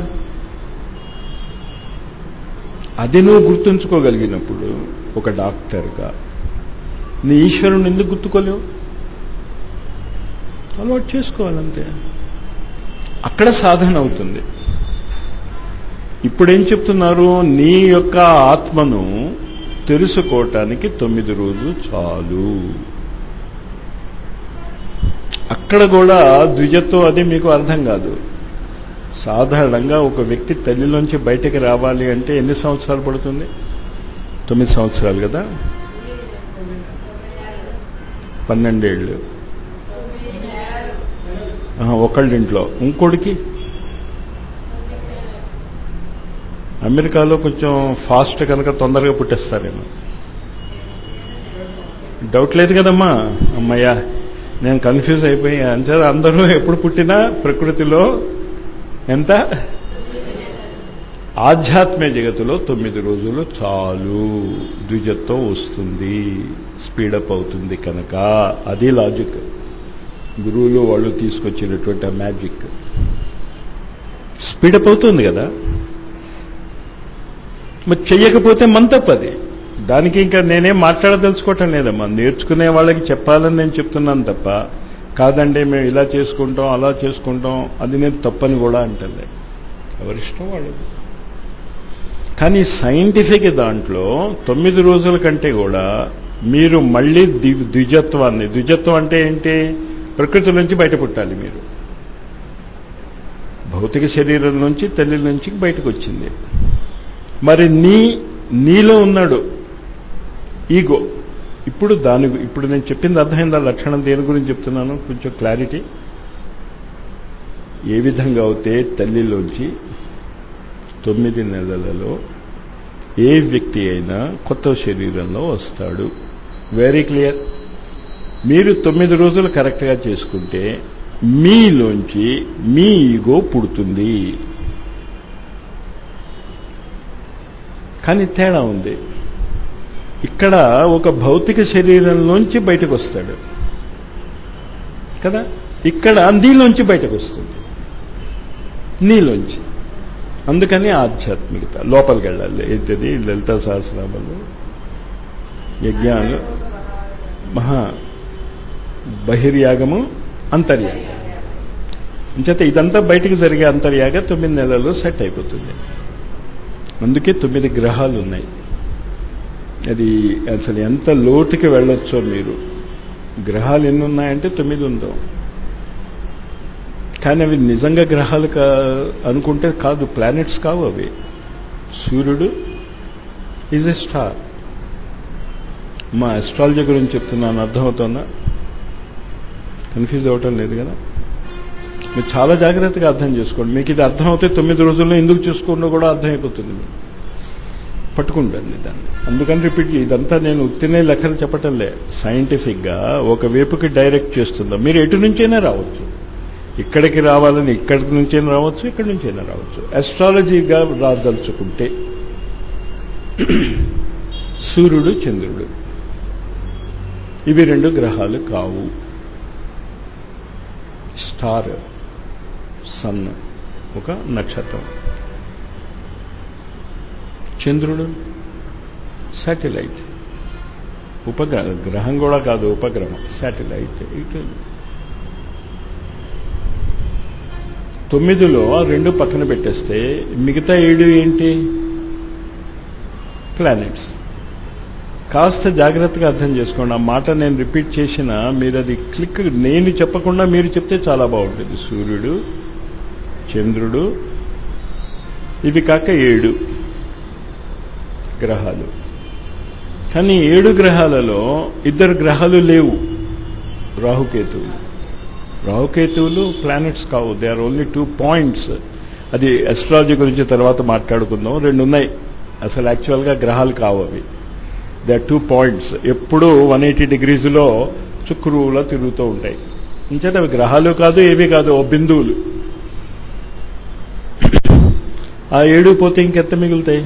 అది నువ్వు గుర్తుంచుకోగలిగినప్పుడు ఒక డాక్టర్గా నీ ఈశ్వరుని ఎందుకు గుర్తుకోలేవు అలవాటు చేసుకోవాలంతే అక్కడ సాధన అవుతుంది ఇప్పుడేం చెప్తున్నారు నీ యొక్క ఆత్మను తెలుసుకోవటానికి తొమ్మిది రోజులు చాలు అక్కడ కూడా ద్విజత్వం అది మీకు అర్థం కాదు సాధారణంగా ఒక వ్యక్తి తల్లిలోంచి బయటకు రావాలి అంటే ఎన్ని సంవత్సరాలు పడుతుంది తొమ్మిది సంవత్సరాలు కదా పన్నెండేళ్ళు ఒకళ్ళింట్లో ఇంకోటికి అమెరికాలో కొంచెం ఫాస్ట్ కనుక తొందరగా పుట్టేస్తారేమో డౌట్ లేదు కదమ్మా అమ్మయ్యా నేను కన్ఫ్యూజ్ అయిపోయి అంచే అందరూ ఎప్పుడు పుట్టినా ప్రకృతిలో ఎంత ఆధ్యాత్మిక జగత్తులో తొమ్మిది రోజులు చాలు ద్విజత్వం వస్తుంది స్పీడప్ అవుతుంది కనుక అది లాజిక్ గురువులు వాళ్ళు తీసుకొచ్చినటువంటి ఆ మ్యాజిక్ స్పీడప్ అవుతుంది కదా మరి చెయ్యకపోతే మన తప్పది దానికి ఇంకా నేనేం మాట్లాడదలుచుకోవటం లేదమ్మా నేర్చుకునే వాళ్ళకి చెప్పాలని నేను చెప్తున్నాను తప్ప కాదండి మేము ఇలా చేసుకుంటాం అలా చేసుకుంటాం అది నేను తప్పని కూడా అంటలే ఎవరిష్టం వాళ్ళది కానీ సైంటిఫిక్ దాంట్లో తొమ్మిది రోజుల కంటే కూడా మీరు మళ్ళీ ద్విజత్వాన్ని ద్విజత్వం అంటే ఏంటి ప్రకృతి నుంచి బయట పుట్టాలి మీరు భౌతిక శరీరం నుంచి తల్లి నుంచి బయటకు వచ్చింది మరి నీ నీలో ఉన్నాడు ఈగో ఇప్పుడు దాని ఇప్పుడు నేను చెప్పింది అర్థమైందా లక్షణం దేని గురించి చెప్తున్నాను కొంచెం క్లారిటీ ఏ విధంగా అయితే తల్లిలోంచి తొమ్మిది నెలలలో ఏ వ్యక్తి అయినా కొత్త శరీరంలో వస్తాడు వెరీ క్లియర్ మీరు తొమ్మిది రోజులు కరెక్ట్గా చేసుకుంటే మీలోంచి మీ ఈగో పుడుతుంది కానీ తేడా ఉంది ఇక్కడ ఒక భౌతిక శరీరంలోంచి బయటకు వస్తాడు కదా ఇక్కడ నీలోంచి బయటకు వస్తుంది నీలోంచి అందుకని ఆధ్యాత్మికత లోపలికి వెళ్ళాలి ఏంటది లలిత సహస్రామాలు యజ్ఞాలు మహా బహిర్యాగము అంతర్యాగం అంచేత ఇదంతా బయటికి జరిగే అంతర్యాగ తొమ్మిది నెలల్లో సెట్ అయిపోతుంది అందుకే తొమ్మిది గ్రహాలు ఉన్నాయి అది అసలు ఎంత లోతుకి వెళ్ళొచ్చో మీరు గ్రహాలు ఎన్ని ఉన్నాయంటే తొమ్మిది ఉందో కానీ అవి నిజంగా గ్రహాలు కా అనుకుంటే కాదు ప్లానెట్స్ కావు అవి సూర్యుడు ఈజ్ ఎ స్టార్ మా అస్ట్రాలజీ గురించి చెప్తున్నాను అర్థమవుతుందా కన్ఫ్యూజ్ అవ్వటం లేదు కదా మీరు చాలా జాగ్రత్తగా అర్థం చేసుకోండి మీకు ఇది అర్థమవుతే తొమ్మిది రోజుల్లో ఎందుకు చూసుకోండో కూడా అర్థమైపోతుంది మీకు పట్టుకుంటుంది దాన్ని అందుకని రిపీట్ ఇదంతా నేను ఉత్తినే లెక్కలు చెప్పటంలే సైంటిఫిక్గా ఒక వైపుకి డైరెక్ట్ చేస్తుందా మీరు ఎటు నుంచైనా రావచ్చు ఇక్కడికి రావాలని ఇక్కడి నుంచైనా రావచ్చు ఇక్కడి నుంచైనా రావచ్చు అస్ట్రాలజీగా రాదలుచుకుంటే సూర్యుడు చంద్రుడు ఇవి రెండు గ్రహాలు కావు స్టార్ సన్ ఒక నక్షత్రం చంద్రుడు శాటిలైట్ ఉపగ్రహ గ్రహం కూడా కాదు ఉపగ్రహం శాటిలైట్ ఇటు తొమ్మిదిలో రెండు పక్కన పెట్టేస్తే మిగతా ఏడు ఏంటి ప్లానెట్స్ కాస్త జాగ్రత్తగా అర్థం చేసుకోండి ఆ మాట నేను రిపీట్ చేసిన మీరు అది క్లిక్ నేను చెప్పకుండా మీరు చెప్తే చాలా బాగుంటుంది సూర్యుడు చంద్రుడు ఇవి కాక ఏడు గ్రహాలు కానీ ఏడు గ్రహాలలో ఇద్దరు గ్రహాలు లేవు రాహుకేతువులు రాహుకేతువులు ప్లానెట్స్ కావు they are only two points అది అస్ట్రాలజీ గురించి తర్వాత మాట్లాడుకుందాం రెండు ఉన్నాయి అసలు యాక్చువల్గా గ్రహాలు కావు అవి దే ఆర్ టూ పాయింట్స్ ఎప్పుడూ వన్ ఎయిటీ డిగ్రీస్లో చుక్రువులో తిరుగుతూ ఉంటాయి ఇంచేత అవి గ్రహాలు కాదు ఏవి కాదు ఓ బిందువులు ఆ ఏడు పోతే ఇంకెంత మిగులుతాయి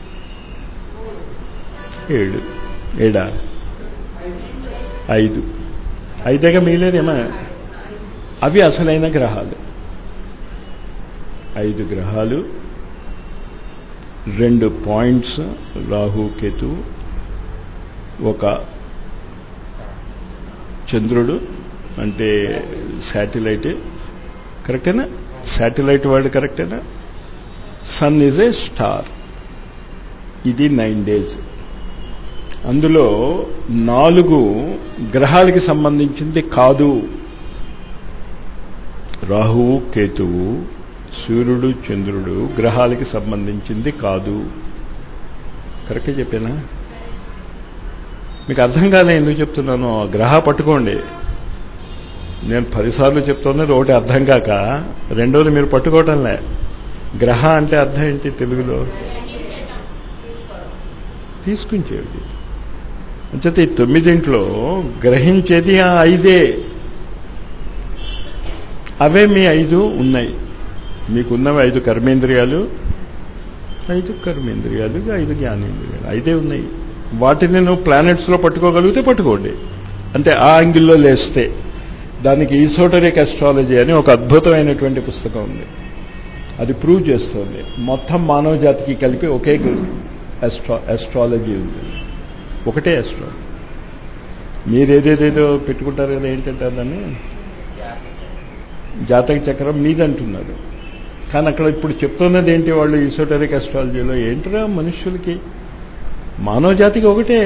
ఏడు ఏడా ఐదు ఐదేగా మిగిలేదేమా అవి అసలైన గ్రహాలు ఐదు గ్రహాలు రెండు పాయింట్స్ రాహు కేతు ఒక చంద్రుడు అంటే శాటిలైట్ కరెక్టేనా శాటిలైట్ వర్డ్ కరెక్టేనా సన్ ఈజ్ ఏ స్టార్ ఇది నైన్ డేస్ అందులో నాలుగు గ్రహాలకి సంబంధించింది కాదు రాహువు కేతువు సూర్యుడు చంద్రుడు గ్రహాలకి సంబంధించింది కాదు కరెక్టే చెప్పానా మీకు అర్థం కాలే ఎందుకు చెప్తున్నాను ఆ గ్రహ పట్టుకోండి నేను పదిసార్లు చెప్తున్నది ఒకటి అర్థం కాక రెండోది మీరు పట్టుకోవటంలే గ్రహ అంటే అర్థం ఏంటి తెలుగులో తీసుకుంచేది అంచేత ఈ తొమ్మిదింట్లో గ్రహించేది ఆ ఐదే అవే మీ ఐదు ఉన్నాయి మీకున్నవి ఐదు కర్మేంద్రియాలు ఐదు కర్మేంద్రియాలు ఐదు జ్ఞానేంద్రియాలు ఐదే ఉన్నాయి వాటిని నువ్వు ప్లానెట్స్లో పట్టుకోగలిగితే పట్టుకోండి అంటే ఆ యాంగిల్లో లేస్తే దానికి ఈసోటరిక్ అస్ట్రాలజీ అని ఒక అద్భుతమైనటువంటి పుస్తకం ఉంది అది ప్రూవ్ చేస్తుంది మొత్తం మానవ జాతికి కలిపి ఒకే అస్ట్రా అస్ట్రాలజీ ఉంది ఒకటే అస్ట్రాలజీ మీరు ఏదేదేదో పెట్టుకుంటారు కదా ఏంటంటే దాన్ని జాతక చక్రం మీదంటున్నారు కానీ అక్కడ ఇప్పుడు చెప్తున్నది ఏంటి వాళ్ళు ఈసోటరిక్ అస్ట్రాలజీలో ఏంటిరా మనుష్యులకి మానవ జాతికి ఒకటే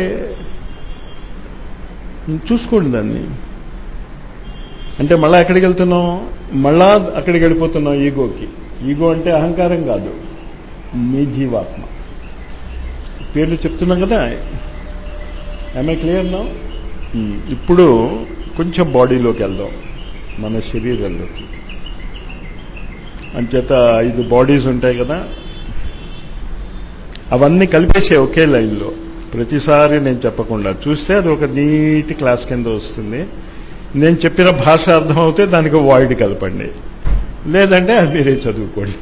చూసుకోండి దాన్ని అంటే మళ్ళా ఎక్కడికి వెళ్తున్నాం మళ్ళా అక్కడికి వెళ్ళిపోతున్నాం ఈగోకి ఈగో అంటే అహంకారం కాదు నీ జీవాత్మ పేర్లు చెప్తున్నాం కదా ఐ క్లియర్ నా ఇప్పుడు కొంచెం బాడీలోకి వెళ్దాం మన శరీరంలోకి అంచేత ఐదు బాడీస్ ఉంటాయి కదా అవన్నీ కలిపేసే ఒకే లైన్లో ప్రతిసారి నేను చెప్పకుండా చూస్తే అది ఒక నీటి క్లాస్ కింద వస్తుంది నేను చెప్పిన భాష అర్థమవుతే దానికి వాయిడ్ కలపండి లేదంటే అది మీరే చదువుకోండి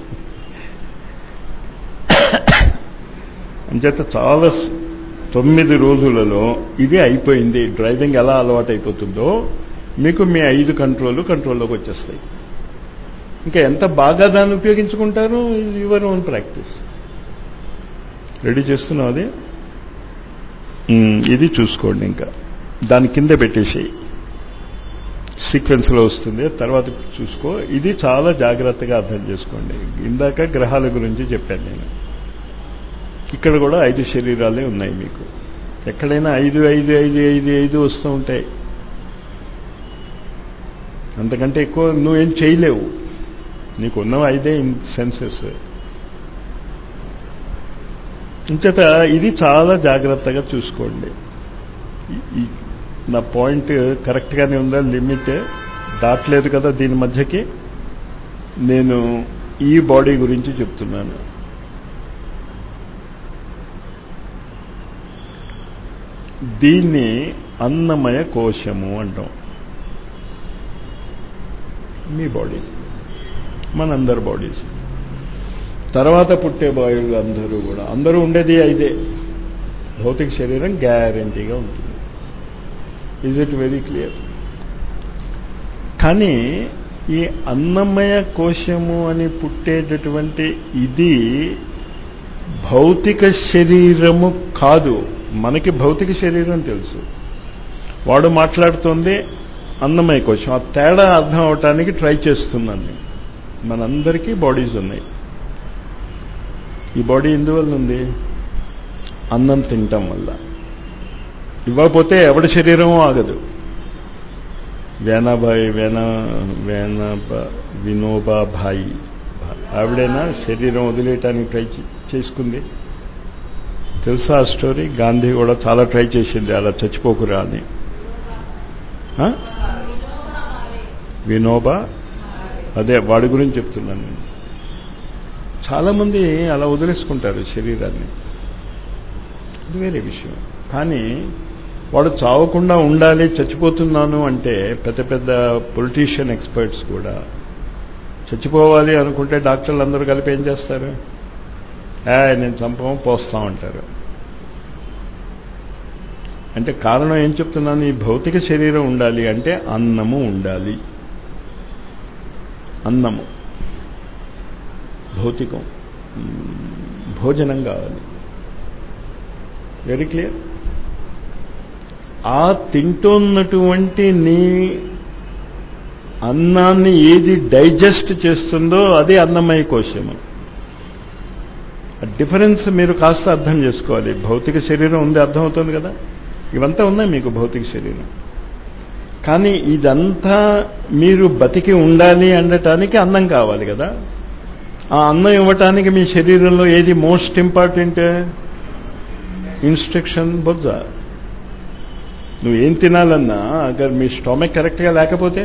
అంచేత చాలా తొమ్మిది రోజులలో ఇది అయిపోయింది డ్రైవింగ్ ఎలా అలవాటు అయిపోతుందో మీకు మీ ఐదు కంట్రోల్ కంట్రోల్లోకి వచ్చేస్తాయి ఇంకా ఎంత బాగా దాన్ని ఉపయోగించుకుంటారో యువర్ ఓన్ ప్రాక్టీస్ రెడీ చేస్తున్నాం అది ఇది చూసుకోండి ఇంకా దాని కింద పెట్టేసేయి సీక్వెన్స్లో వస్తుంది తర్వాత చూసుకో ఇది చాలా జాగ్రత్తగా అర్థం చేసుకోండి ఇందాక గ్రహాల గురించి చెప్పాను నేను ఇక్కడ కూడా ఐదు శరీరాలే ఉన్నాయి మీకు ఎక్కడైనా ఐదు ఐదు ఐదు ఐదు ఐదు వస్తూ ఉంటాయి అంతకంటే ఎక్కువ నువ్వేం చేయలేవు నీకు ఉన్నవి ఐదే ఇన్ సెన్సెస్ ఇంచేత ఇది చాలా జాగ్రత్తగా చూసుకోండి నా పాయింట్ కరెక్ట్గానే ఉందా లిమిట్ దాటలేదు కదా దీని మధ్యకి నేను ఈ బాడీ గురించి చెప్తున్నాను దీన్ని అన్నమయ కోశము అంటాం మీ బాడీ మనందరి బాడీస్ తర్వాత పుట్టే బాడీలు అందరూ కూడా అందరూ ఉండేది ఐదే భౌతిక శరీరం గ్యారంటీగా ఉంటుంది ఈజ్ ఇట్ వెరీ క్లియర్ కానీ ఈ అన్నమయ కోశము అని పుట్టేటటువంటి ఇది భౌతిక శరీరము కాదు మనకి భౌతిక శరీరం తెలుసు వాడు మాట్లాడుతోంది అన్నమయ కోశం ఆ తేడా అర్థం అవటానికి ట్రై చేస్తున్నాను నేను మనందరికీ బాడీస్ ఉన్నాయి ఈ బాడీ ఎందువల్ల ఉంది అన్నం తినటం వల్ల ఇవ్వకపోతే ఎవడి శరీరం ఆగదు వేనాబాయి వేనా వేనాబా వినోబా భాయి ఆవిడైనా శరీరం వదిలేయటానికి ట్రై చే- చేసుకుంది తెలుసా ఆ స్టోరీ గాంధీ కూడా చాలా ట్రై చేసింది అలా చచ్చిపోకురా అని ఆ? వినోబా అదే వాడి గురించి చెప్తున్నాను నేను చాలామంది అలా వదిలేసుకుంటారు శరీరాన్ని అది వేరే విషయం కానీ వాడు చావకుండా ఉండాలి చచ్చిపోతున్నాను అంటే పెద్ద పెద్ద పొలిటీషియన్ ఎక్స్పర్ట్స్ కూడా చచ్చిపోవాలి అనుకుంటే డాక్టర్లు అందరూ కలిపి ఏం చేస్తారు ఏ నేను చంపం పోస్తాం అంటారు అంటే కారణం ఏం చెప్తున్నాను ఈ భౌతిక శరీరం ఉండాలి అంటే అన్నము ఉండాలి అన్నము భౌతికం మ్, భోజనం కావాలి వెరీ క్లియర్ ఆ తింటున్నటువంటి నీ అన్నాన్ని ఏది డైజెస్ట్ చేస్తుందో అది అన్నమయ కోశము ఆ డిఫరెన్స్ మీరు కాస్త అర్థం చేసుకోవాలి భౌతిక శరీరం ఉంది అర్థమవుతుంది కదా ఇవంతా ఉన్నాయి మీకు భౌతిక శరీరం కానీ ఇదంతా మీరు బతికి ఉండాలి అనటానికి అన్నం కావాలి కదా ఆ అన్నం ఇవ్వటానికి మీ శరీరంలో ఏది మోస్ట్ ఇంపార్టెంట్ ఇన్స్ట్రక్షన్ బొజ్జ నువ్వు ఏం తినాలన్నా అగర్ మీ స్టొమక్ కరెక్ట్గా లేకపోతే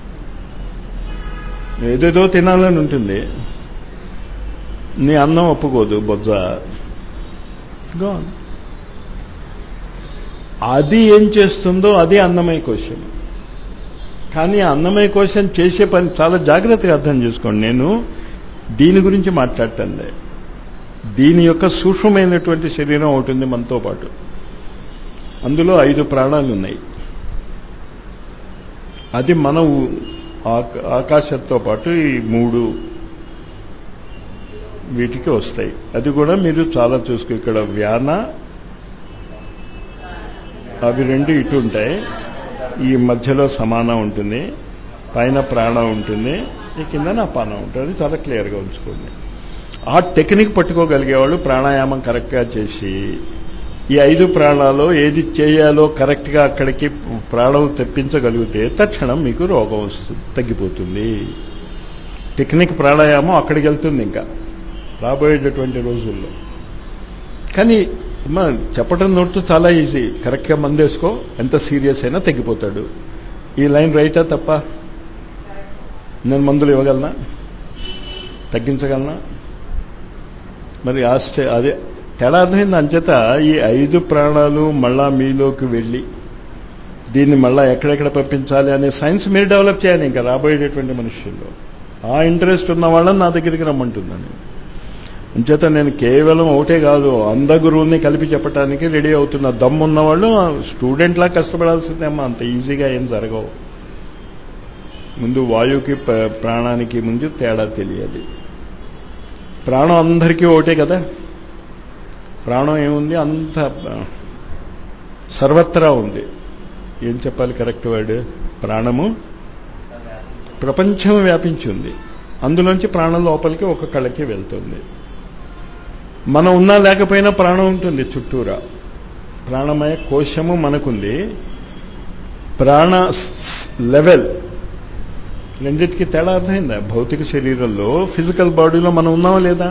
ఏదేదో తినాలని ఉంటుంది నీ అన్నం ఒప్పుకోదు బొజ్జ గాన్ అది ఏం చేస్తుందో అది అన్నమయ కోశం కానీ ఆ అన్నమయ కోశం చేసే పని చాలా జాగ్రత్తగా అర్థం చేసుకోండి నేను దీని గురించి మాట్లాడటంలే దీని యొక్క సూక్ష్మమైనటువంటి శరీరం ఒకటి ఉంది మనతో పాటు అందులో ఐదు ప్రాణాలు ఉన్నాయి అది మన ఊ- ఆక- ఆకాశంతో పాటు ఈ మూడు వీటికి వస్తాయి అది కూడా మీరు చాలా చూసుకో ఇక్కడ వ్యాన అవి రెండు ఇటు ఉంటాయి ఈ మధ్యలో సమానం ఉంటుంది పైన ప్రాణం ఉంటుంది ఈ కింద నా పానం ఉంటుంది అది చాలా క్లియర్గా ఉంచుకోండి ఆ టెక్నిక్ పట్టుకోగలిగే వాళ్ళు ప్రాణాయామం కరెక్ట్గా చేసి ఈ ఐదు ప్రాణాలు ఏది చేయాలో కరెక్ట్గా అక్కడికి ప్రాణం తెప్పించగలిగితే తక్షణం మీకు రోగం వస్తుంది తగ్గిపోతుంది టెక్నిక్ ప్రాణాయామం అక్కడికి వెళ్తుంది ఇంకా రాబోయేటటువంటి రోజుల్లో కానీ అమ్మా, చెప్పడం నోట్తో చాలా ఈజీ కరెక్ట్గా మందేసుకో ఎంత సీరియస్ అయినా తగ్గిపోతాడు ఈ లైన్ రైటా తప్ప నేను మందులు ఇవ్వగలనా తగ్గించగలనా మరి ఆ స్టే అదే తేడా అర్థమైంది అంచేత ఈ ఐదు ప్రాణాలు మళ్ళా మీలోకి వెళ్ళి దీన్ని మళ్ళా ఎక్కడెక్కడ పంపించాలి అనే సైన్స్ మీరు డెవలప్ చేయాలి ఇంకా రాబోయేటటువంటి మనుషుల్లో ఆ ఇంట్రెస్ట్ ఉన్న వాళ్ళని నా దగ్గరికి రమ్మంటున్నాను అంచేత నేను కేవలం ఒకటే కాదు అంద గురువుని కలిపి చెప్పడానికి రెడీ అవుతున్న దమ్మున్న వాళ్ళు స్టూడెంట్లా కష్టపడాల్సిందేమ్మా అంత ఈజీగా ఏం జరగవు ముందు వాయువుకి ప- ప్రాణానికి ముందు తేడా తెలియాలి ప్రాణం అందరికీ ఒకటే కదా ప్రాణం ఏముంది అంత ఆ, సర్వత్రా ఉంది ఏం చెప్పాలి కరెక్ట్ వర్డ్ ప్రాణము ప్రపంచం వ్యాపించి ఉంది అందులోంచి ప్రాణం లోపలికి ఒక కళకి వెళ్తుంది మనం ఉన్నా లేకపోయినా ప్రాణం ఉంటుంది చుట్టూరా ప్రాణమయ కోశము మనకుంది ప్రాణ లెవెల్ రెండింటికి తేడా అర్థమైందా భౌతిక శరీరంలో ఫిజికల్ బాడీలో మనం ఉన్నామా లేదా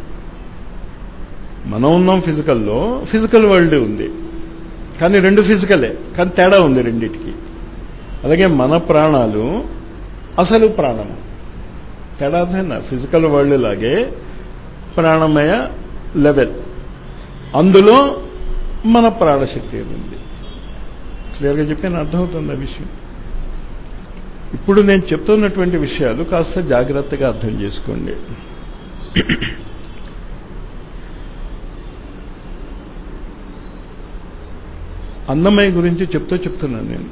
మనం ఉన్నాం ఫిజికల్లో ఫిజికల్ వరల్డ్ ఉంది కానీ రెండు ఫిజికలే కానీ తేడా ఉంది రెండింటికి అలాగే మన ప్రాణాలు అసలు ప్రాణము తేడా అర్థమైందా ఫిజికల్ వరల్డ్ లాగే ప్రాణమయ లెవెల్ అందులో మన ప్రాణశక్తి ఉంది క్లియర్గా చెప్పాను అర్థమవుతుంది ఆ విషయం ఇప్పుడు నేను చెప్తున్నటువంటి విషయాలు కాస్త జాగ్రత్తగా అర్థం చేసుకోండి అన్నమయ్య గురించి చెప్తూ చెప్తున్నాను నేను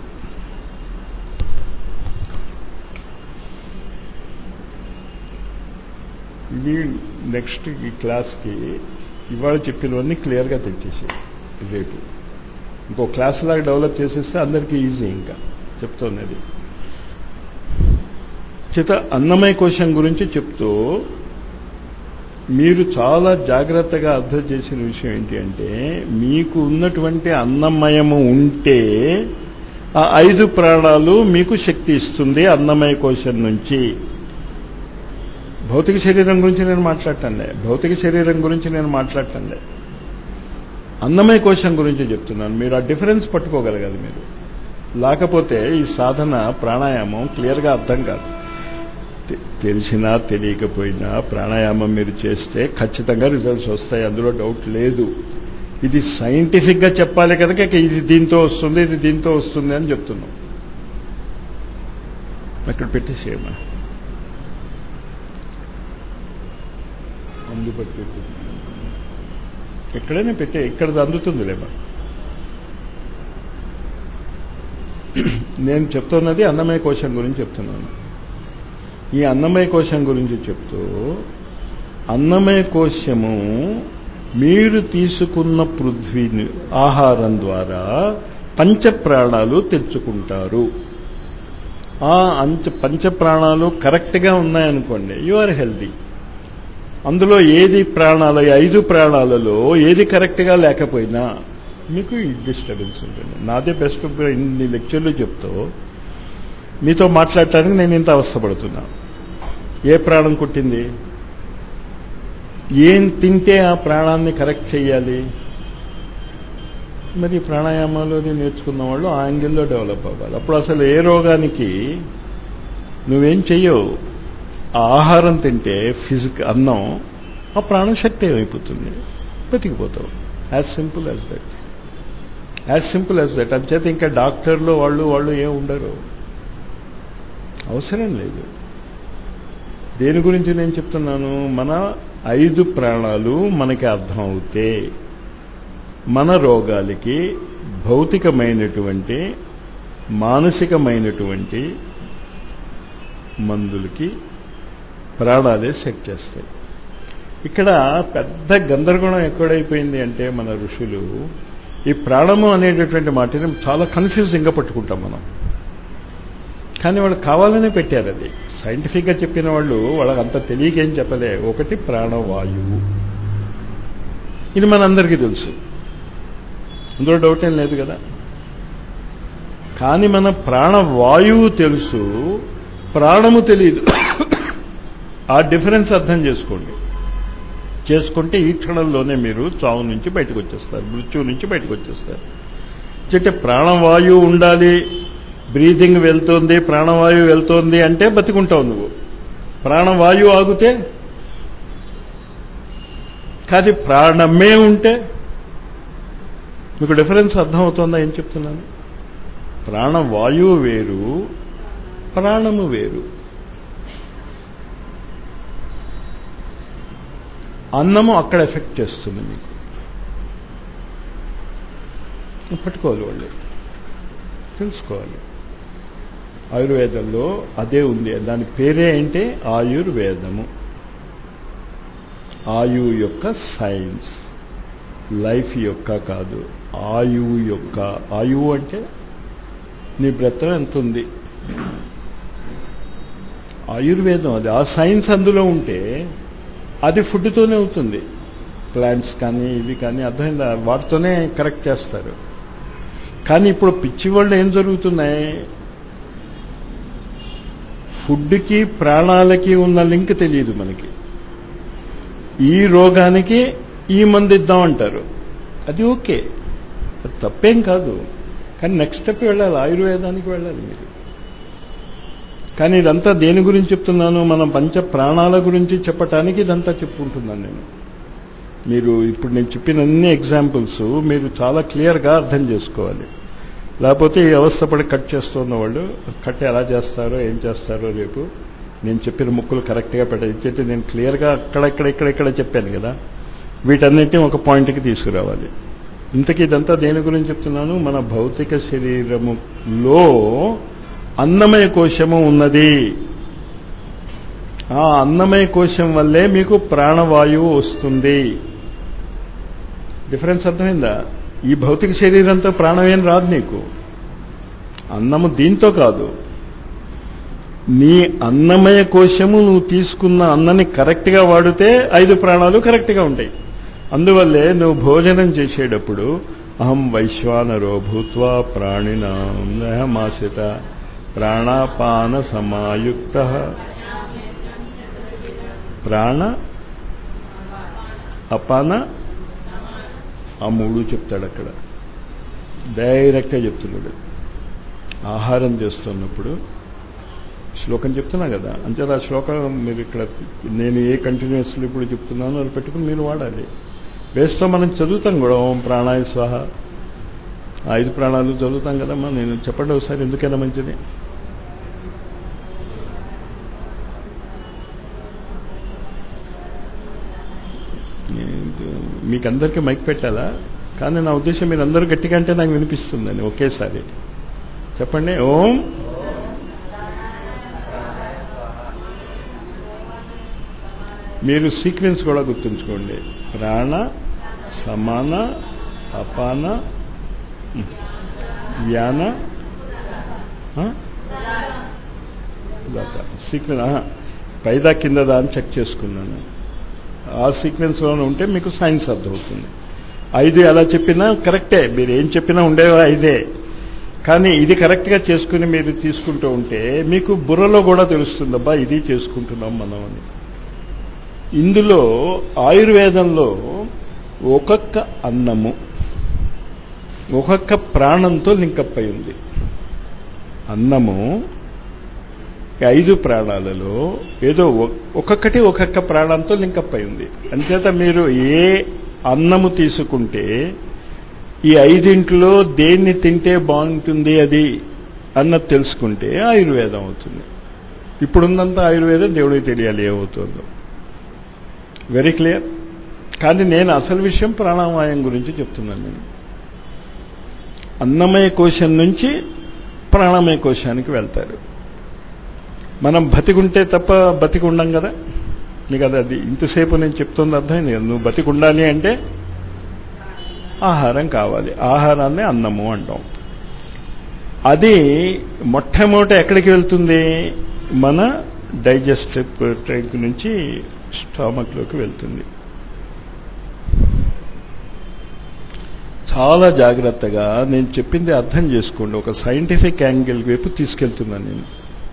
ఇవి నెక్స్ట్ ఈ క్లాస్కి ఇవాళ చెప్పినవన్నీ క్లియర్గా తెచ్చేసి రేపు ఇంకో క్లాస్ లాగా డెవలప్ చేసేస్తే అందరికీ ఈజీ ఇంకా చెప్తున్నది చేత అన్నమయ కోశం గురించి చెప్తూ మీరు చాలా జాగ్రత్తగా అర్థం చేసిన విషయం ఏంటి అంటే మీకు ఉన్నటువంటి అన్నమయము ఉంటే ఆ ఐదు ప్రాణాలు మీకు శక్తి ఇస్తుంది అన్నమయ కోశం నుంచి భౌతిక శరీరం గురించి నేను మాట్లాడటంలే భౌతిక శరీరం గురించి నేను మాట్లాడటంలే అన్నమయ కోశం గురించి చెప్తున్నాను మీరు ఆ డిఫరెన్స్ పట్టుకోగలగాలి మీరు లేకపోతే ఈ సాధన ప్రాణాయామం క్లియర్గా అర్థం కాదు తె- తెలిసినా తెలియకపోయినా ప్రాణాయామం మీరు చేస్తే ఖచ్చితంగా రిజల్ట్స్ వస్తాయి అందులో డౌట్ లేదు ఇది సైంటిఫిక్గా చెప్పాలి కనుక ఇక ఇది దీంతో వస్తుంది ఇది దీంతో వస్తుంది అని చెప్తున్నాం అక్కడ పెట్టేసేయమ్మా అందుబట్టి పెట్టు ఎక్కడైనా పెట్టే ఇక్కడ అందుతుందిలేమా నేను చెప్తున్నది అన్నమయ కోశం గురించి చెప్తున్నాను ఈ అన్నమయ కోశం గురించి చెప్తూ అన్నమయ కోశము మీరు తీసుకున్న పృథ్వీని ఆహారం ద్వారా పంచప్రాణాలు తెచ్చుకుంటారు ఆ అంచ పంచప్రాణాలు కరెక్ట్గా ఉన్నాయనుకోండి యు ఆర్ హెల్దీ అందులో ఏది ప్రాణాలు ఈ ఐదు ప్రాణాలలో ఏది కరెక్ట్గా లేకపోయినా మీకు డిస్టర్బెన్స్ ఉంటుంది నాదే బెస్ట్ ఇన్ని లెక్చర్లు చెప్తూ మీతో మాట్లాడటానికి నేను ఇంత అవస్థపడుతున్నా ఏ ప్రాణం కుట్టింది ఏం తింటే ఆ ప్రాణాన్ని కరెక్ట్ చేయాలి మరి ప్రాణాయామాలు అది నేర్చుకున్న వాళ్ళు ఆ యాంగిల్లో డెవలప్ అవ్వాలి అప్పుడు అసలు ఏ రోగానికి నువ్వేం చెయ్యవు ఆ ఆహారం తింటే ఫిజిక్ అన్నం ఆ ప్రాణశక్తి ఏమైపోతుంది బతికిపోతావు as simple as that as simple as that అంచేత ఇంకా డాక్టర్లు వాళ్ళు వాళ్ళు ఏం ఉండరు అవసరం లేదు దేని గురించి నేను చెప్తున్నాను మన ఐదు ప్రాణాలు మనకి అర్థం అవుతే మన రోగాలకి భౌతికమైనటువంటి మానసికమైనటువంటి మందులకి ప్రాణాలే సెట్ చేస్తాయి ఇక్కడ పెద్ద గందరగోళం ఎక్కడైపోయింది అంటే మన ఋషులు ఈ ప్రాణము అనేటటువంటి మాటని చాలా కన్ఫ్యూజింగ్గా పట్టుకుంటాం మనం కానీ వాళ్ళు కావాలనే పెట్టారు అది సైంటిఫిక్గా చెప్పిన వాళ్ళు వాళ్ళకి అంత తెలియకేం చెప్పలే ఒకటి ప్రాణవాయువు ఇది మనందరికీ తెలుసు అందులో డౌట్ ఏం లేదు కదా కానీ మన ప్రాణవాయువు తెలుసు ప్రాణము తెలియదు ఆ డిఫరెన్స్ అర్థం చేసుకోండి చేసుకుంటే ఈ క్షణంలోనే మీరు చావు నుంచి బయటకు వచ్చేస్తారు మృత్యువు నుంచి బయటకు వచ్చేస్తారు అంటే ప్రాణవాయువు ఉండాలి బ్రీతింగ్ వెళ్తోంది ప్రాణవాయువు వెళ్తోంది అంటే బతికుంటావు నువ్వు ప్రాణవాయువు ఆగితే కాదు ప్రాణమే ఉంటే మీకు డిఫరెన్స్ అర్థమవుతుందా ఏం చెప్తున్నాను ప్రాణవాయువు వేరు ప్రాణము వేరు అన్నము అక్కడ ఎఫెక్ట్ చేస్తుంది మీకు పట్టుకోవాలి వాళ్ళు తెలుసుకోవాలి ఆయుర్వేదంలో అదే ఉంది దాని పేరే ఏంటి ఆయుర్వేదము ఆయువు యొక్క సైన్స్ లైఫ్ యొక్క కాదు ఆయువు యొక్క ఆయువు అంటే నీ బ్రతం ఎంత ఉంది ఆయుర్వేదం అది ఆ సైన్స్ అందులో ఉంటే అది ఫుడ్తోనే అవుతుంది ప్లాంట్స్ కానీ ఇవి కానీ అర్థమైందా వాటితోనే కరెక్ట్ చేస్తారు కానీ ఇప్పుడు పిచ్చి వాళ్ళు ఏం జరుగుతున్నాయి ఫుడ్కి ప్రాణాలకి ఉన్న లింక్ తెలియదు మనకి ఈ రోగానికి ఈ మందు ఇద్దామంటారు అది ఓకే అది తప్పేం కాదు కానీ నెక్స్ట్ స్టెప్ వెళ్ళాలి ఆయుర్వేదానికి వెళ్ళాలి మీరు కానీ ఇదంతా దేని గురించి చెప్తున్నాను మన పంచ ప్రాణాల గురించి చెప్పటానికి ఇదంతా చెప్పుకుంటున్నాను నేను మీరు ఇప్పుడు నేను చెప్పిన అన్ని ఎగ్జాంపుల్స్ మీరు చాలా క్లియర్గా అర్థం చేసుకోవాలి లేకపోతే ఈ అవస్థపడి కట్ చేస్తున్న వాళ్ళు కట్ ఎలా చేస్తారో ఏం చేస్తారో రేపు నేను చెప్పిన ముక్కులు కరెక్ట్గా పెట్టేది నేను క్లియర్గా అక్కడ ఇక్కడ ఇక్కడ ఇక్కడ చెప్పాను కదా వీటన్నిటిని ఒక పాయింట్కి తీసుకురావాలి ఇంతకీ ఇదంతా దేని గురించి చెప్తున్నాను మన భౌతిక శరీరములో అన్నమయ కోశము ఉన్నది ఆ అన్నమయ కోశం వల్లే మీకు ప్రాణవాయువు వస్తుంది డిఫరెన్స్ అర్థమైందా ఈ భౌతిక శరీరంతో ప్రాణం ఏం రాదు నీకు అన్నము దీంతో కాదు నీ అన్నమయ కోశము నువ్వు తీసుకున్న అన్నని కరెక్ట్గా వాడితే ఐదు ప్రాణాలు కరెక్ట్గా ఉంటాయి అందువల్లే నువ్వు భోజనం చేసేటప్పుడు అహం వైశ్వానరో భూత్వా ప్రాణినామాసిత ప్రాణాపాన సమాయుక్త ప్రాణ అపాన ఆ మూడు చెప్తాడు అక్కడ డైరెక్ట్గా చెప్తున్నాడు ఆహారం చేస్తున్నప్పుడు శ్లోకం చెప్తున్నా కదా అంచేత ఆ శ్లోకం మీరు ఇక్కడ నేను ఏ కంటిన్యూస్లో ఇప్పుడు చెప్తున్నానో అది పెట్టుకుని మీరు వాడాలి వేస్తో మనం చదువుతాం కూడా ఓం ప్రాణాయ స్వాహ ఆ ఐదు ప్రాణాలు చదువుతాం కదమ్మా నేను చెప్పండి ఒకసారి ఎందుకైనా మంచిది మీకు అందరికీ మైక్ పెట్టాలా కానీ నా ఉద్దేశం మీరు అందరూ గట్టిగా అంటే నాకు వినిపిస్తుందని ఒకేసారి చెప్పండి ఓం మీరు సీక్వెన్స్ కూడా గుర్తుంచుకోండి ప్రాణ సమాన అపాన వ్యాన సీక్వెన్స్ పైదా కిందదా అని చెక్ చేసుకున్నాను ఆ సీక్వెన్స్లోనే ఉంటే మీకు సైన్స్ అర్థమవుతుంది ఐదు ఎలా చెప్పినా కరెక్టే మీరు ఏం చెప్పినా ఉండేవా ఐదే కానీ ఇది కరెక్ట్గా చేసుకుని మీరు తీసుకుంటూ ఉంటే మీకు బుర్రలో కూడా తెలుస్తుందబ్బా ఇది చేసుకుంటున్నాం మనం అని ఇందులో ఆయుర్వేదంలో ఒక్కొక్క అన్నము ఒక్కొక్క ప్రాణంతో లింకప్ అయి ఉంది అన్నము ఐదు ప్రాణాలలో ఏదో ఒక్కొక్కటి ఒక్కొక్క ప్రాణంతో లింకప్ అయి ఉంది అంచేత మీరు ఏ అన్నము తీసుకుంటే ఈ ఐదింట్లో దేన్ని తింటే బాగుంటుంది అది అన్నది తెలుసుకుంటే ఆయుర్వేదం అవుతుంది ఇప్పుడున్నంత ఆయుర్వేదం దేవుడికి తెలియాలి ఏమవుతుందో వెరీ క్లియర్ కానీ నేను అసలు విషయం ప్రాణామాయం గురించి చెప్తున్నాను నేను అన్నమయ కోశం నుంచి ప్రాణమయ కోశానికి వెళ్తారు మనం బతికుంటే తప్ప బతికి ఉండం కదా నీకు అది అది ఇంతసేపు నేను చెప్తుంది అర్థమైంది కదా నువ్వు బతికి ఉండాలి అంటే ఆహారం కావాలి ఆహారాన్ని అన్నము అంటాం అది మొట్టమొదట ఎక్కడికి వెళ్తుంది మన డైజెస్టివ్ ట్రైక్ నుంచి స్టామక్లోకి వెళ్తుంది చాలా జాగ్రత్తగా నేను చెప్పింది అర్థం చేసుకోండి ఒక సైంటిఫిక్ యాంగిల్ వైపు తీసుకెళ్తున్నాను నేను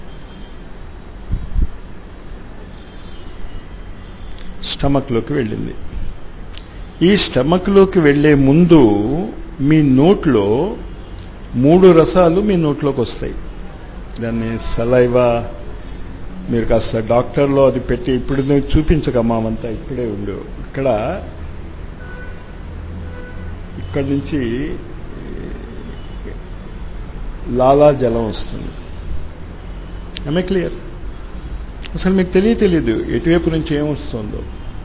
స్టమక్లోకి వెళ్ళింది ఈ స్టమక్లోకి వెళ్లే ముందు మీ నోట్లో మూడు రసాలు మీ నోట్లోకి వస్తాయి దాన్ని సలైవా మీరు కాస్త డాక్టర్లో అది పెట్టి ఇప్పుడు నేను చూపించకమ్మామంతా ఇక్కడే ఉండు ఇక్కడ ఇక్కడి నుంచి లాలా జలం వస్తుంది ఆమె క్లియర్ అసలు మీకు తెలియ తెలియదు ఎటువైపు నుంచి ఏమొస్తుందో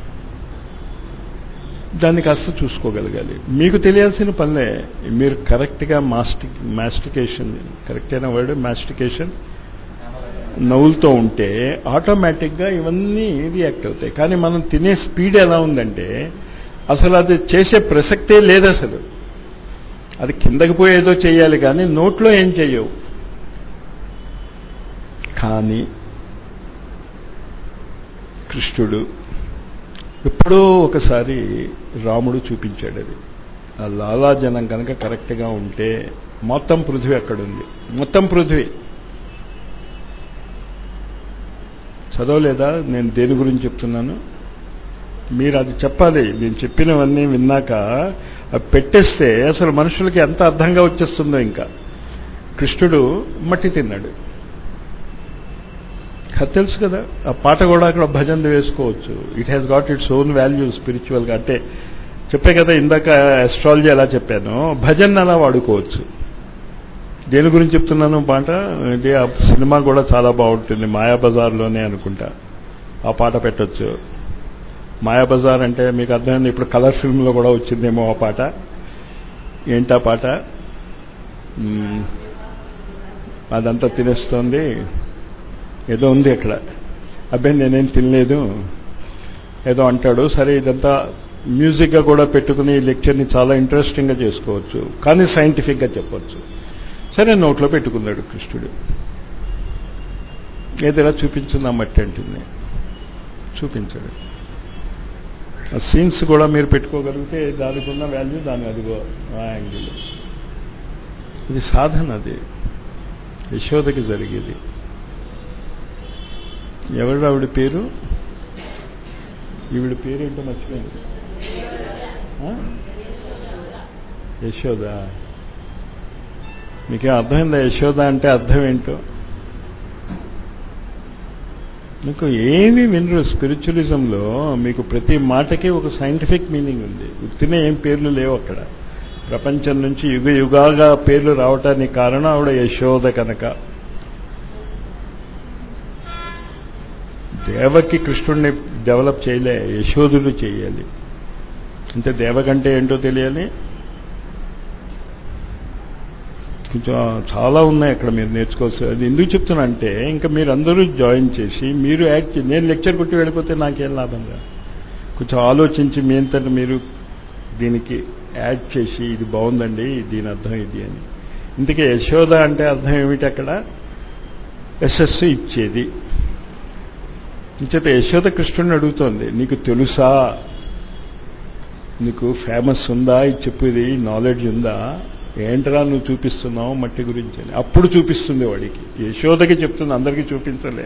దాన్ని కాస్త చూసుకోగలగాలి మీకు తెలియాల్సిన పనులే మీరు కరెక్ట్గా మాస్టిక్ మాస్టికేషన్ కరెక్ట్ అయిన వర్డ్ మాస్టికేషన్ నవ్వులతో ఉంటే ఆటోమేటిక్గా ఇవన్నీ రియాక్ట్ అవుతాయి కానీ మనం తినే స్పీడ్ ఎలా ఉందంటే అసలు అది చేసే ప్రసక్తే లేదు అసలు అది కిందకి పోయేదో చేయాలి కానీ నోట్లో ఏం చెయ్యవు కానీ కృష్ణుడు ఎప్పుడో ఒకసారి రాముడు చూపించాడు అది ఆ లాలాజనం కనుక కరెక్ట్గా ఉంటే మొత్తం పృథ్వీ అక్కడుంది మొత్తం పృథ్వీ చదవలేదా నేను దేని గురించి చెప్తున్నాను మీరు అది చెప్పాలి నేను చెప్పినవన్నీ విన్నాక అవి పెట్టేస్తే అసలు మనుషులకి ఎంత అర్థంగా వచ్చేస్తుందో ఇంకా కృష్ణుడు మట్టి తిన్నాడు తెలుసు కదా ఆ పాట కూడా అక్కడ భజన వేసుకోవచ్చు it has got its own value స్పిరిచువల్గా అంటే చెప్పే కదా ఇందాక అస్ట్రాలజీ ఎలా చెప్పానో భజన్ అలా వాడుకోవచ్చు దేని గురించి చెప్తున్నాను పాట అంటే ఆ సినిమా కూడా చాలా బాగుంటుంది మాయాబజార్లోనే అనుకుంటా ఆ పాట పెట్టచ్చు మాయాబజార్ అంటే మీకు అర్థమైంది ఇప్పుడు కలర్ ఫిల్మ్లో కూడా వచ్చిందేమో ఆ పాట ఏంటా పాట అదంతా తినేస్తోంది ఏదో ఉంది అక్కడ అబ్బాయి నేనేం తినలేదు ఏదో అంటాడు సరే ఇదంతా మ్యూజిక్గా కూడా పెట్టుకుని ఈ లెక్చర్ని చాలా ఇంట్రెస్టింగ్గా చేసుకోవచ్చు కానీ సైంటిఫిక్గా చెప్పవచ్చు సరే నోట్లో పెట్టుకున్నాడు కృష్ణుడు ఏదైనా చూపించున్నా మట్టి అంటుంది చూపించడు ఆ సీన్స్ కూడా మీరు పెట్టుకోగలిగితే దానికి ఉన్న వాల్యూ దాని అదిగో ఆ యాంగిల్ ఇది సాధన అది యశోదకి జరిగేది ఎవరు ఆవిడ పేరు ఈవిడ పేరేంటో మర్చిపోయింది ఆ? యశోద మీకేం అర్థమైందా యశోద అంటే అర్థం ఏంటో మీకు ఏమీ వినరు స్పిరిచువలిజంలో మీకు ప్రతి మాటకి ఒక సైంటిఫిక్ మీనింగ్ ఉంది ఉత్తినే ఏం పేర్లు లేవు అక్కడ ప్రపంచం నుంచి యుగ యుగాగా పేర్లు రావటానికి కారణం ఆవిడ యశోద కనుక దేవకి కృష్ణుడిని డెవలప్ చేయలే యశోదుడు చేయాలి అంటే దేవకంటే ఏంటో తెలియాలి కొంచెం చాలా ఉన్నాయి అక్కడ మీరు నేర్చుకోవచ్చు అది ఎందుకు చెప్తున్నా అంటే ఇంకా మీరు అందరూ జాయిన్ చేసి మీరు యాక్ట్ నేను లెక్చర్ కొట్టి వెళ్ళిపోతే నాకేం లాభం కాదు కొంచెం ఆలోచించి మీ అంతట మీరు దీనికి యాడ్ చేసి ఇది బాగుందండి దీని అర్థం ఇది అని ఇంతకీ యశోద అంటే అర్థం ఏమిటి అక్కడ యశస్సు ఇచ్చేది ఇంచేత యశోద కృష్ణుడిని అడుగుతోంది నీకు తెలుసా నీకు ఫేమస్ ఉందా ఇది చెప్పు ఇది నాలెడ్జ్ ఉందా ఏంట్రా నువ్వు చూపిస్తున్నావు మట్టి గురించి అని అప్పుడు చూపిస్తుంది వాడికి యశోదకి చెప్తుంది అందరికీ చూపించలే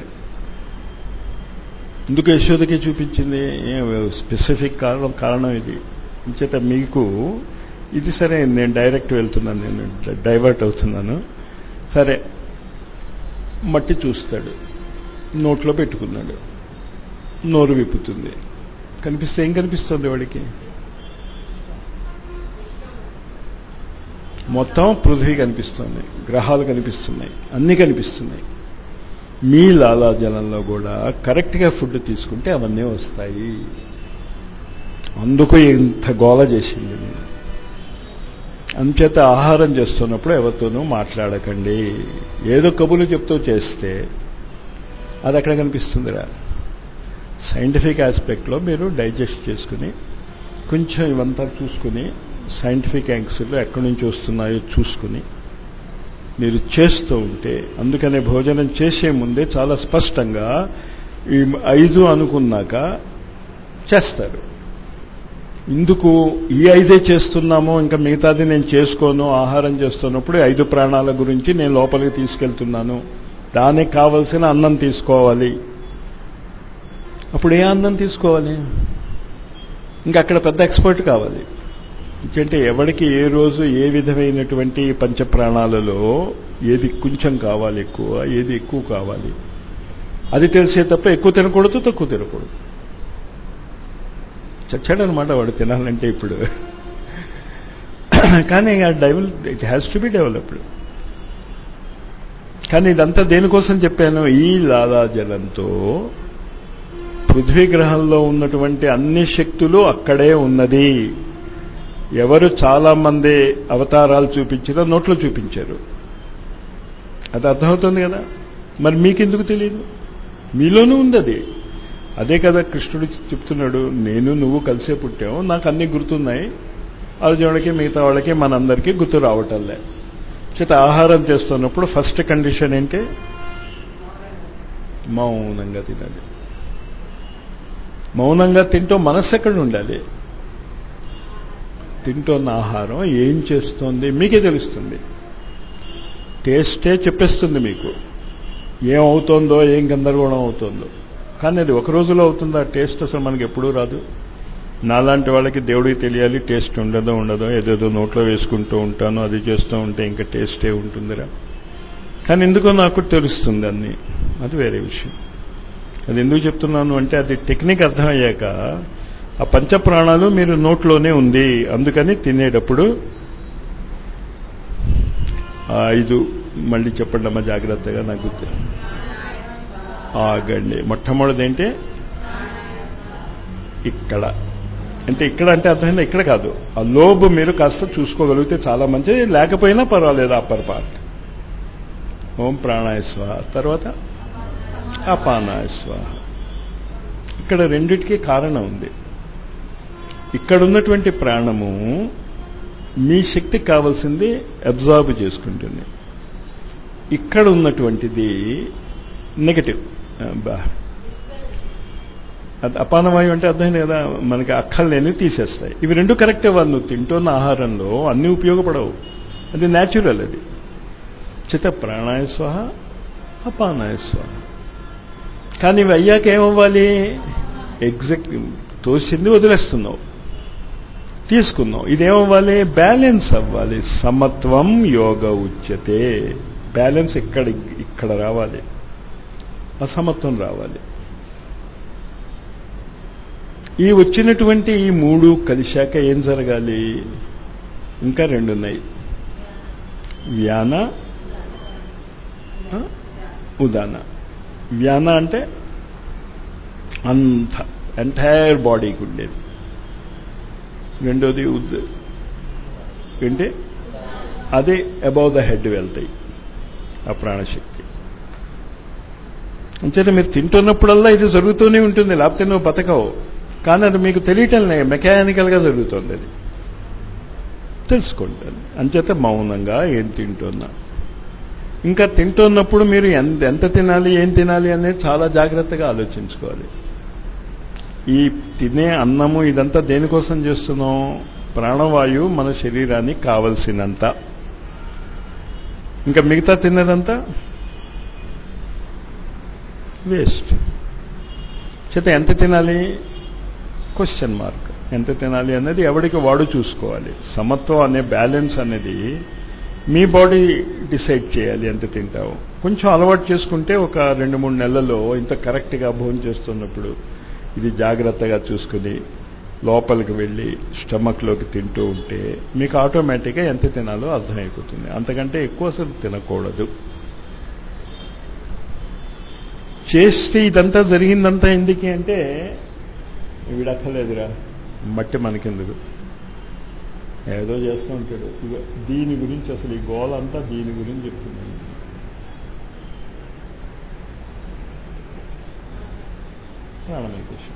ఎందుకు యశోదకి చూపించింది స్పెసిఫిక్ కారణం కారణం ఇది ఇంచేత మీకు ఇది సరే నేను డైరెక్ట్ వెళ్తున్నాను నేను డైవర్ట్ అవుతున్నాను సరే మట్టి చూస్తాడు నోట్లో పెట్టుకున్నాడు నోరు విప్పుతుంది కనిపిస్తే ఏం కనిపిస్తుంది వాడికి మొత్తం పృథ్వీ కనిపిస్తుంది గ్రహాలు కనిపిస్తున్నాయి అన్నీ కనిపిస్తున్నాయి మీ లాలాజలంలో కూడా కరెక్ట్గా ఫుడ్ తీసుకుంటే అవన్నీ వస్తాయి అందుకు ఇంత గోల చేసింది నేను అంచేత ఆహారం చేస్తున్నప్పుడు ఎవరితోనూ మాట్లాడకండి ఏదో కబులు చెప్తూ చేస్తే అది అక్కడ కనిపిస్తుందిరా సైంటిఫిక్ ఆస్పెక్ట్లో మీరు డైజెస్ట్ చేసుకుని కొంచెం ఇవంతా చూసుకుని సైంటిఫిక్ యాంగ్స్లో ఎక్కడి నుంచి వస్తున్నాయో చూసుకుని మీరు చేస్తూ ఉంటే అందుకనే భోజనం చేసే ముందే చాలా స్పష్టంగా ఈ ఐదు అనుకున్నాక చేస్తారు ఇందుకు ఈ ఐదే చేస్తున్నామో ఇంకా మిగతాది నేను చేసుకోను ఆహారం చేస్తున్నప్పుడు ఐదు ప్రాణాల గురించి నేను లోపలికి తీసుకెళ్తున్నాను దానికి కావలసిన అన్నం తీసుకోవాలి అప్పుడు ఏ అన్నం తీసుకోవాలి ఇంకా అక్కడ పెద్ద ఎక్స్పర్ట్ కావాలి అంటే ఎవరికి ఏ రోజు ఏ విధమైనటువంటి పంచప్రాణాలలో ఏది కొంచెం కావాలి ఎక్కువ ఏది ఎక్కువ కావాలి అది తెలిసే తప్ప ఎక్కువ తినకూడదు తక్కువ తినకూడదు చచ్చాడనమాట వాడు తినాలంటే ఇప్పుడు కానీ ఆ devel it has to be developed కానీ ఇదంతా దేనికోసం చెప్పాను ఈ లాలాజలంతో పృథ్వీ గ్రహంలో ఉన్నటువంటి అన్ని శక్తులు అక్కడే ఉన్నది ఎవరు చాలా మంది అవతారాలు చూపించారో నోట్లో చూపించారు అది అర్థమవుతుంది కదా మరి మీకెందుకు తెలియదు మీలోనూ ఉంది అది అదే కదా కృష్ణుడు చెప్తున్నాడు నేను నువ్వు కలిసే పుట్టావు నాకు అన్ని గుర్తున్నాయి అర్జునుడికి మిగతా వాళ్ళకి మనందరికీ గుర్తు రావటంలే చేత ఆహారం చేస్తున్నప్పుడు ఫస్ట్ కండిషన్ ఏంటి మౌనంగా తినాలి మౌనంగా తింటూ మనస్సు ఎక్కడ ఉండాలి తింటున్న ఆహారం ఏం చేస్తోంది మీకే తెలుస్తుంది టేస్టే చెప్పేస్తుంది మీకు ఏమవుతోందో ఏం గందరగోళం అవుతోందో కానీ అది ఒక రోజులో అవుతుందా టేస్ట్ అసలు మనకి ఎప్పుడూ రాదు నాలాంటి వాళ్ళకి దేవుడికి తెలియాలి టేస్ట్ ఉండదో ఉండదో ఏదేదో నోట్లో వేసుకుంటూ ఉంటాను అది చేస్తూ ఉంటే ఇంకా టేస్టే ఉంటుందిరా కానీ ఎందుకో నాకు తెలుస్తుంది అన్ని అది వేరే విషయం అది ఎందుకు చెప్తున్నాను అంటే అది టెక్నిక్ అర్థమయ్యాక ఆ పంచప్రాణాలు మీరు నోట్లోనే ఉంది అందుకని తినేటప్పుడు ఆ ఐదు మళ్ళీ చెప్పండి అమ్మా జాగ్రత్తగా నాకు గుర్తు ఆగండి మొట్టమొదటిది ఏంటి ఇక్కడ అంటే ఇక్కడ అంటే అర్థమైందా ఇక్కడ కాదు ఆ లోబు మీరు కాస్త చూసుకోగలిగితే చాలా మంచిది లేకపోయినా పర్వాలేదు అప్పర్ పార్ట్ ఓం ప్రాణాయ స్వాహ తర్వాత అపానాయ స్వాహ ఇక్కడ రెండిటికి కారణం ఉంది ఇక్కడ ఉన్నటువంటి ప్రాణము మీ శక్తికి కావాల్సింది అబ్జార్బ్ చేసుకుంటుంది ఇక్కడ ఉన్నటువంటిది నెగటివ్ బా అది అపానవాయువు అంటే అర్థమైంది కదా మనకి అక్కర్లేని తీసేస్తాయి ఇవి రెండు కరెక్టే వాళ్ళు నువ్వు తింటున్న ఆహారంలో అన్నీ ఉపయోగపడవు అది న్యాచురల్ అది చిత ప్రాణాయ స్వహ అపానాయ స్వహ కానీ ఇవి అయ్యాక ఏమవ్వాలి ఎగ్జాక్ట్ తోసింది వదిలేస్తున్నావు తీసుకున్నావు ఇదేమవ్వాలి బ్యాలెన్స్ అవ్వాలి సమత్వం యోగ ఉచ్యతే బ్యాలెన్స్ ఇక్కడ ఇక్కడ రావాలి అసమత్వం రావాలి ఈ వచ్చినటువంటి ఈ మూడు కలిశాక ఏం జరగాలి ఇంకా రెండు ఉన్నాయి వ్యాన ఆ, ఉదాన వ్యాన అంటే అంత ఎంటైర్ బాడీకి ఉండేది రెండోది ఉద్ ఏంటి అదే అబౌవ్ ద హెడ్ వెళ్తాయి ఆ ప్రాణశక్తి అంచేత మీరు తింటున్నప్పుడల్లా ఇది జరుగుతూనే ఉంటుంది లేకపోతే నువ్వు బతకవు కానీ అది మీకు తెలియటం లే మెకానికల్గా జరుగుతుంది అది తెలుసుకోండి అది అంచేత మౌనంగా ఏం తింటున్నా ఇంకా తింటున్నప్పుడు మీరు ఎంత ఎంత తినాలి ఏం తినాలి అనేది చాలా జాగ్రత్తగా ఆలోచించుకోవాలి ఈ తినే అన్నము ఇదంతా దేనికోసం చేస్తున్నాం ప్రాణవాయువు మన శరీరానికి కావలసినంత ఇంకా మిగతా తిన్నదంతా వేస్ట్ చేత ఎంత తినాలి క్వశ్చన్ మార్క్ ఎంత తినాలి అనేది ఎవడికి వాడు చూసుకోవాలి సమత్వం అనే బ్యాలెన్స్ అనేది మీ బాడీ డిసైడ్ చేయాలి ఎంత తింటావు కొంచెం అలవాటు చేసుకుంటే ఒక రెండు మూడు నెలల్లో ఇంత కరెక్ట్గా భోజనం చేస్తున్నప్పుడు ఇది జాగ్రత్తగా చూసుకుని లోపలికి వెళ్ళి స్టమక్లోకి తింటూ ఉంటే మీకు ఆటోమేటిక్గా ఎంత తినాలో అర్థమైపోతుంది అంతకంటే ఎక్కువ అసలు తినకూడదు చేస్తే ఇదంతా జరిగిందంతా ఎందుకు అంటే వీడక్కర్లేదురా మట్టి మనకెందుకు ఏదో చేస్తూ ఉంటాడు ఇగో దీని గురించి అసలు ఈ గోల అంతా దీని గురించి చెప్తున్నాను ప్రాణమయ కోశం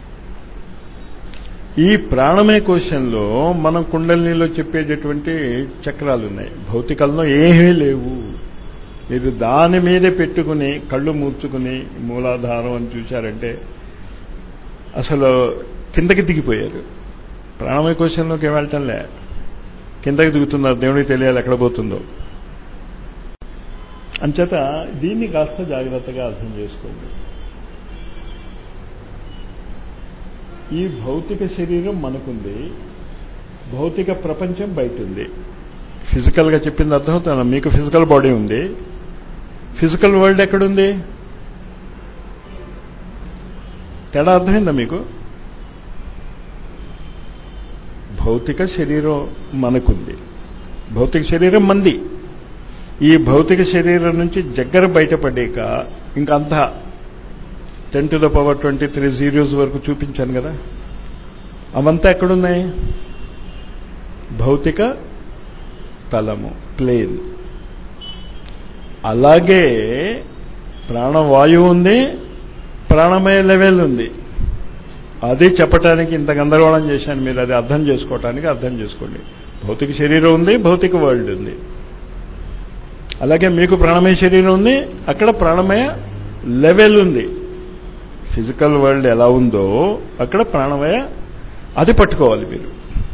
ఈ ప్రాణమయ కోశంలో మనం కుండలినిలో చెప్పేటటువంటి చక్రాలు ఉన్నాయి భౌతికంలో ఏమీ లేవు మీరు దాని మీదే పెట్టుకుని కళ్ళు మూర్చుకుని మూలాధారం అని చూశారంటే అసలు కిందకి దిగిపోయారు ప్రాణమయ కోశంలోకి ఏం వెళ్ళటంలే కిందకి దిగుతున్నారు దేవుడికి తెలియాలి ఎక్కడ పోతుందో అంచేత దీన్ని కాస్త జాగ్రత్తగా అర్థం చేసుకోండి ఈ భౌతిక శరీరం మనకుంది భౌతిక ప్రపంచం బయట ఉంది ఫిజికల్గా చెప్పింది అర్థమవుతుంది మీకు ఫిజికల్ బాడీ ఉంది ఫిజికల్ వరల్డ్ ఎక్కడుంది తేడా అర్థమైందా మీకు భౌతిక శరీరం మనకుంది భౌతిక శరీరం మంది ఈ భౌతిక శరీరం నుంచి దగ్గర బయటపడేక ఇంకంతా ten to the power twenty three zeros వరకు చూపించాను కదా అవంతా ఎక్కడున్నాయి భౌతిక తలము ప్లేన్ అలాగే ప్రాణవాయువు ఉంది ప్రాణమయ లెవెల్ ఉంది అది చెప్పటానికి ఇంత గందరగోళం చేశాను మీరు అది అర్థం చేసుకోవటానికి అర్థం చేసుకోండి భౌతిక శరీరం ఉంది భౌతిక వరల్డ్ ఉంది అలాగే మీకు ప్రాణమయ శరీరం ఉంది అక్కడ ప్రాణమయ లెవెల్ ఉంది ఫిజికల్ వరల్డ్ ఎలా ఉందో అక్కడ ప్రాణమయ అది పట్టుకోవాలి మీరు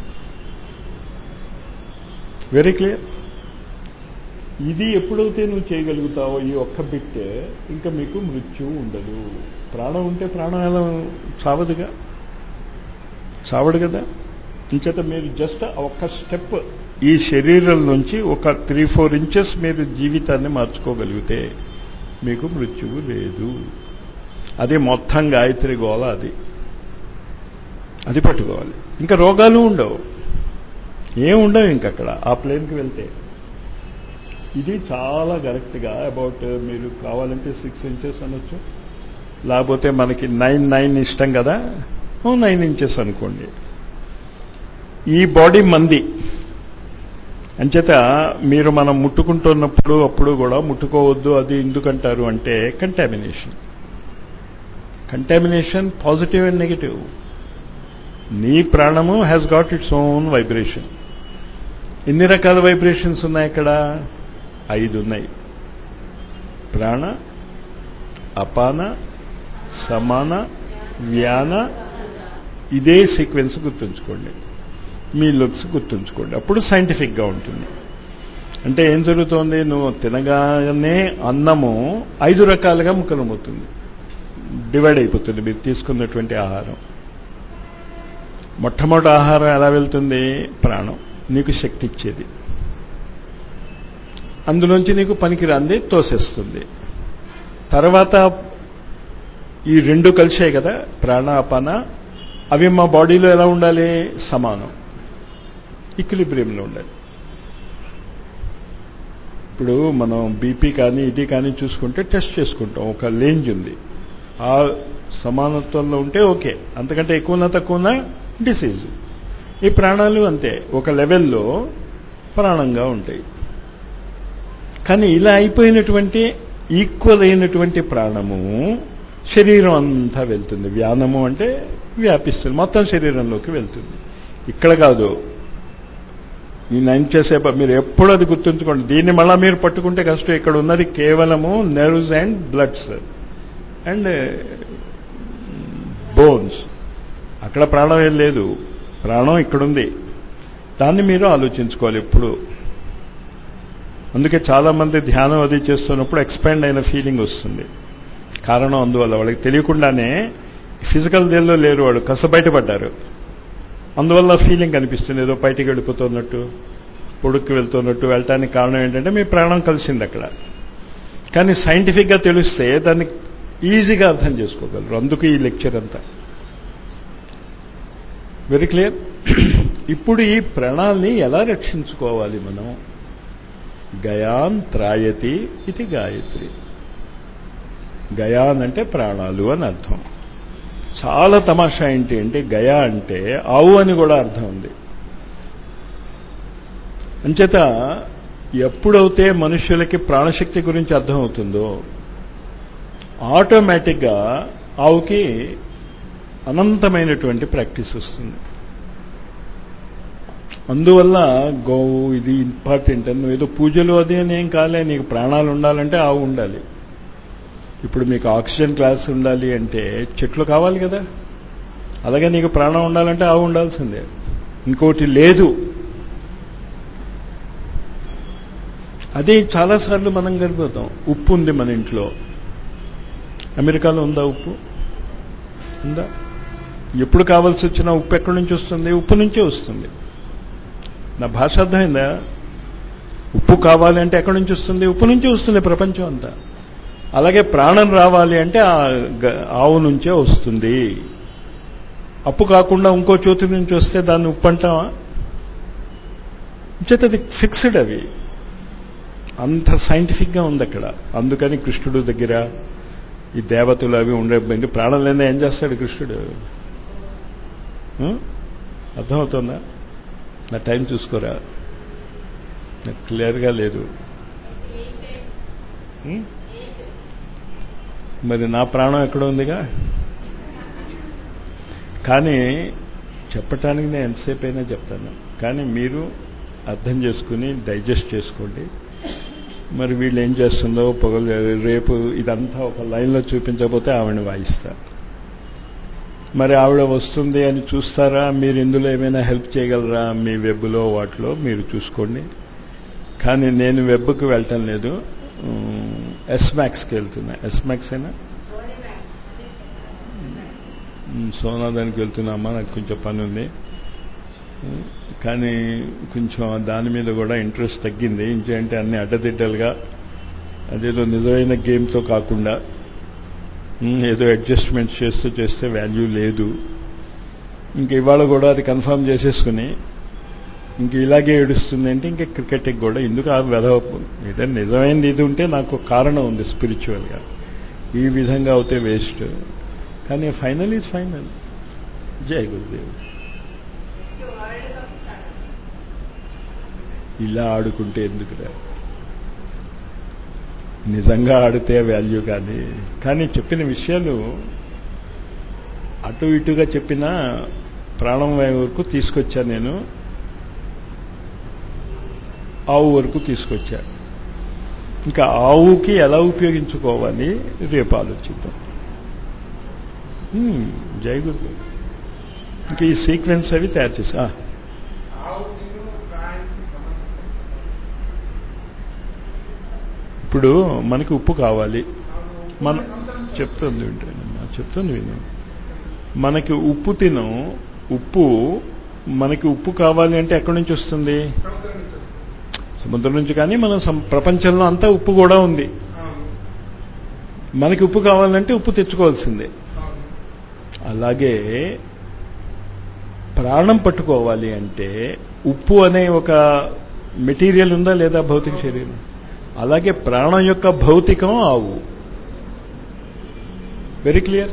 వెరీ క్లియర్ ఇది ఎప్పుడైతే నువ్వు చేయగలుగుతావో ఈ ఒక్క బిట్ ఇంకా మీకు మృత్యువు ఉండదు ప్రాణం ఉంటే ప్రాణం ఎలా చావదుగా చావడు కదా ఇంచేత మీరు జస్ట్ ఒక్క స్టెప్ ఈ శరీరం నుంచి ఒక త్రీ ఫోర్ ఇంచెస్ మీరు జీవితాన్ని మార్చుకోగలిగితే మీకు మృత్యువు లేదు అది మొత్తం గాయత్రి గోళ అది అది పట్టుకోవాలి ఇంకా రోగాలు ఉండవు ఏం ఉండవు ఇంకక్కడ ఆ ప్లేన్కి వెళ్తే ఇది చాలా కరెక్ట్గా అబౌట్ మీరు కావాలంటే సిక్స్ ఇంచెస్ అనొచ్చు లేకపోతే మనకి నైన్ నైన్ ఇష్టం కదా నైన్ ఇంచెస్ అనుకోండి ఈ బాడీ మంది అంచేత మీరు మనం ముట్టుకుంటున్నప్పుడు అప్పుడు కూడా ముట్టుకోవద్దు అది ఎందుకంటారు అంటే contamination contamination positive and negative నీ ప్రాణము has got its own vibration ఎన్ని రకాల వైబ్రేషన్స్ ఉన్నాయి ఇక్కడ ఐదు ఉన్నాయి ప్రాణ అపాన సమాన వ్యాన ఇదే సీక్వెన్స్ గుర్తుంచుకోండి మీ లుక్స్ గుర్తుంచుకోండి అప్పుడు సైంటిఫిక్గా ఉంటుంది అంటే ఏం జరుగుతోంది నువ్వు తినగానే అన్నము ఐదు రకాలుగా ముక్కలమవుతుంది డివైడ్ అయిపోతుంది మీరు తీసుకున్నటువంటి ఆహారం మొట్టమొదటి ఆహారం ఎలా వెళ్తుంది ప్రాణం నీకు శక్తి ఇచ్చేది అందులోంచి నీకు పనికిరాంది తోసేస్తుంది తర్వాత ఈ రెండు కలిసాయి కదా ప్రాణ అపాన అవి మా బాడీలో ఎలా ఉండాలి సమానం ఈక్విలిబ్రియంలో ఉండాలి ఇప్పుడు మనం బీపీ కానీ ఇది కానీ చూసుకుంటే టెస్ట్ చేసుకుంటాం ఒక లేంజ్ ఉంది ఆ సమానత్వంలో ఉంటే ఓకే అంతకంటే ఎక్కువనా తక్కువనా డిసీజ్ ఈ ప్రాణాలు అంతే ఒక లెవెల్లో ప్రాణంగా ఉంటాయి కానీ ఇలా అయిపోయినటువంటి ఈక్వల్ అయినటువంటి ప్రాణము శరీరం అంతా వెళ్తుంది వ్యానము అంటే వ్యాపిస్తుంది మొత్తం శరీరంలోకి వెళ్తుంది ఇక్కడ కాదు ఈ నైన్ చేసే మీరు ఎప్పుడు అది గుర్తుంచుకోండి దీన్ని మళ్ళా మీరు పట్టుకుంటే కష్టం ఇక్కడ ఉన్నది కేవలము nerves and bloods and bones అక్కడ ప్రాణం ఏం లేదు ప్రాణం ఇక్కడుంది దాన్ని మీరు ఆలోచించుకోవాలి ఎప్పుడు అందుకే చాలామంది ధ్యానం అది చేస్తున్నప్పుడు ఎక్స్పాండ్ అయిన ఫీలింగ్ వస్తుంది కారణం అందువల్ల వాళ్ళకి తెలియకుండానే ఫిజికల్ దేల్లో లేరు వాళ్ళు కస బయటపడ్డారు అందువల్ల ఫీలింగ్ కనిపిస్తుంది ఏదో బయటికి వెళ్ళిపోతున్నట్టు పొడుక్కి వెళ్తున్నట్టు వెళ్ళటానికి కారణం ఏంటంటే మీ ప్రాణం కలిసింది అక్కడ కానీ సైంటిఫిక్గా తెలిస్తే దాన్ని ఈజీగా అర్థం చేసుకోగలరు అందుకు ఈ లెక్చర్ అంతా వెరీ క్లియర్ ఇప్పుడు ఈ ప్రాణాల్ని ఎలా రక్షించుకోవాలి మనం గయాన్ త్రాయతి ఇది గాయత్రి గయాన్ అంటే ప్రాణాలు అని అర్థం చాలా తమాషా ఏంటి అంటే గయా అంటే ఆవు అని కూడా అర్థం ఉంది అంచేత ఎప్పుడైతే మనుష్యులకి ప్రాణశక్తి గురించి అర్థమవుతుందో ఆటోమేటిక్గా ఆవుకి అనంతమైనటువంటి ప్రాక్టీస్ వస్తుంది అందువల్ల గోవు ఇది ఇంపార్టెంట్ అని నువ్వు ఏదో పూజలు అది అని ఏం కాలే నీకు ప్రాణాలు ఉండాలంటే ఆవు ఉండాలి ఇప్పుడు మీకు ఆక్సిజన్ క్లాస్ ఉండాలి అంటే చెట్లు కావాలి కదా అలాగే నీకు ప్రాణం ఉండాలంటే ఆవు ఉండాల్సిందే ఇంకోటి లేదు అదే చాలాసార్లు మనం గడిపోతాం ఉప్పు ఉంది మన ఇంట్లో అమెరికాలో ఉందా ఉప్పు ఉందా ఎప్పుడు కావాల్సి వచ్చినా ఉప్పు ఎక్కడి నుంచి వస్తుంది ఉప్పు నుంచే వస్తుంది నా భాష అర్థమైందా ఉప్పు కావాలి అంటే ఎక్కడి నుంచి వస్తుంది ఉప్పు నుంచి వస్తుంది ప్రపంచం అంతా అలాగే ప్రాణం రావాలి అంటే ఆ ఆవు నుంచే వస్తుంది అప్పు కాకుండా ఇంకో చోటు నుంచి వస్తే దాన్ని ఉప్పు అంటావా చేత అది ఫిక్స్డ్ అవి అంత సైంటిఫిక్గా ఉంది అక్కడ అందుకని కృష్ణుడు దగ్గర ఈ దేవతలు అవి ఉండే ప్రాణం లేదా ఏం చేస్తాడు కృష్ణుడు అర్థమవుతుందా నా టైం చూసుకోరా నాకు క్లియర్గా లేదు మరి నా ప్రాణం ఎక్కడ ఉందిగా కానీ చెప్పటానికి నేను ఎంతసేపు అయినా చెప్తాను కానీ మీరు అర్థం చేసుకుని డైజెస్ట్ చేసుకోండి మరి వీళ్ళు ఏం చేస్తుందో పొగలు రేపు ఇదంతా ఒక లైన్లో చూపించకపోతే ఆవిడని వాయిస్తా మరి ఆవిడ వస్తుంది అని చూస్తారా మీరు ఇందులో ఏమైనా హెల్ప్ చేయగలరా మీ వెబ్లో వాటిలో మీరు చూసుకోండి కానీ నేను వెబ్కి వెళ్ళటం లేదు ఎస్మాక్స్కి వెళ్తున్నా ఎస్మాక్స్ అయినా సోనా దానికి వెళ్తున్నామా నాకు కొంచెం పని ఉంది కానీ కొంచెం దాని మీద కూడా ఇంట్రెస్ట్ తగ్గింది ఇంకేంటి అన్ని అడ్డదిడ్డలుగా అదేదో నిజమైన గేమ్తో కాకుండా ఏదో అడ్జస్ట్మెంట్స్ చేస్తూ చేస్తే వాల్యూ లేదు ఇంక ఇవాళ కూడా అది కన్ఫర్మ్ చేసేసుకుని ఇంక ఇలాగే ఏడుస్తుంది అంటే ఇంకా క్రికెట్కి కూడా ఎందుకు ఆ వెధ ఏదైనా నిజమైనది ఇది ఉంటే నాకు కారణం ఉంది స్పిరిచువల్గా ఈ విధంగా అవుతే వేస్ట్ కానీ ఫైనల్ ఈజ్ ఫైనల్ జై గురుదేవ్ ఇలా ఆడుకుంటే ఎందుకురా నిజంగా ఆడితే వాల్యూ కానీ కానీ చెప్పిన విషయాలు అటు ఇటుగా చెప్పిన ప్రాణం వరకు తీసుకొచ్చా నేను ఆవు వరకు తీసుకొచ్చా ఇంకా ఆవుకి ఎలా ఉపయోగించుకోవాలి రేపు ఆలోచిద్దాం హ్మ్, జై గురు ఇంకా ఈ సీక్వెన్స్ అవి తయారు చేసా ఆవుకిను కాయకి సంబంధం ఇప్పుడు మనకి ఉప్పు కావాలి మన సంవత్సరం చెప్తుంది వింటానమ్మా చెప్తుంది విను మనకి ఉప్పు తినం ఉప్పు మనకి ఉప్పు కావాలి అంటే ఎక్కడి నుంచి వస్తుంది సముద్రం నుంచి వస్తుంది సముద్రం నుంచి కానీ మన సం- ప్రపంచంలో అంతా ఉప్పు కూడా ఉంది అవును మనకి ఉప్పు కావాలంటే ఉప్పు తెచ్చుకోవాల్సిందే అవును అలాగే ప్రాణం పట్టుకోవాలి అంటే ఉప్పు అనే ఒక మెటీరియల్ ఉందా లేదా భౌతిక శరీరం అలాగే ప్రాణం యొక్క భౌతికం ఆవు వెరీ క్లియర్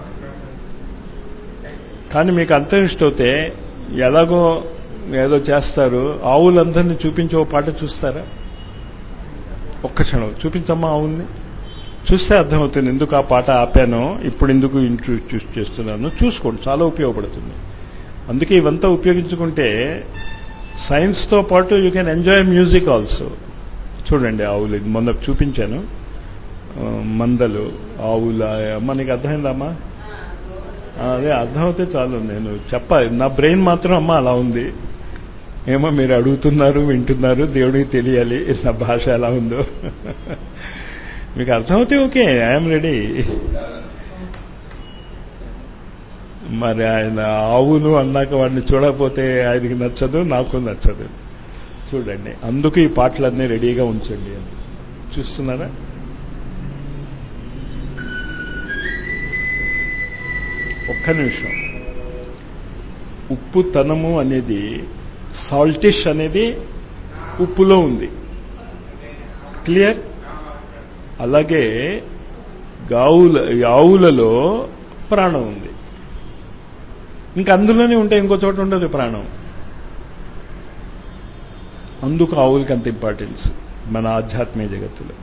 కానీ మీకు అంతం ఇష్టమైతే ఎలాగో ఏదో చేస్తారు ఆవులందరినీ చూపించి ఓ పాట చూస్తారా ఒక్క క్షణం చూపించమ్మా ఆవుల్ని చూస్తే అర్థమవుతుంది ఎందుకు ఆ పాట ఆపానో ఇప్పుడు ఎందుకు ఇంట్రొడ్యూస్ చేస్తున్నాను చూసుకోండి చాలా ఉపయోగపడుతుంది అందుకే ఇవంతా ఉపయోగించుకుంటే సైన్స్తో పాటు you can enjoy music also చూడండి ఆవులు ఇది మొన్న చూపించాను ఆ, మందలు ఆవుల మనకి అర్థమైందమ్మా ఆ, అదే అర్థమైతే చాలు నేను చెప్పాలి నా బ్రెయిన్ మాత్రం అమ్మ అలా ఉంది ఏమో మీరు అడుగుతున్నారు వింటున్నారు దేవుడికి తెలియాలి నా భాష ఎలా ఉందో మీకు అర్థమవుతే ఓకే ఐఎమ్ రెడీ మరి ఆయన ఆవును అన్నాక వాడిని చూడకపోతే ఆయనకి నచ్చదు నాకు నచ్చదు చూడండి అందుకు ఈ పాటలన్నీ రెడీగా ఉంచండి అని చూస్తున్నారా ఒక్క నిమిషం ఉప్పు తనము అనేది సాల్టిష్ అనేది ఉప్పులో ఉంది క్లియర్ అలాగే గావుల ఆవులలో ప్రాణం ఉంది ఇంకా అందులోనే ఉంటే ఇంకో చోట ఉండదు ప్రాణం అందుకు ఆవులకి అంత ఇంపార్టెన్స్ మన ఆధ్యాత్మిక జగత్తులో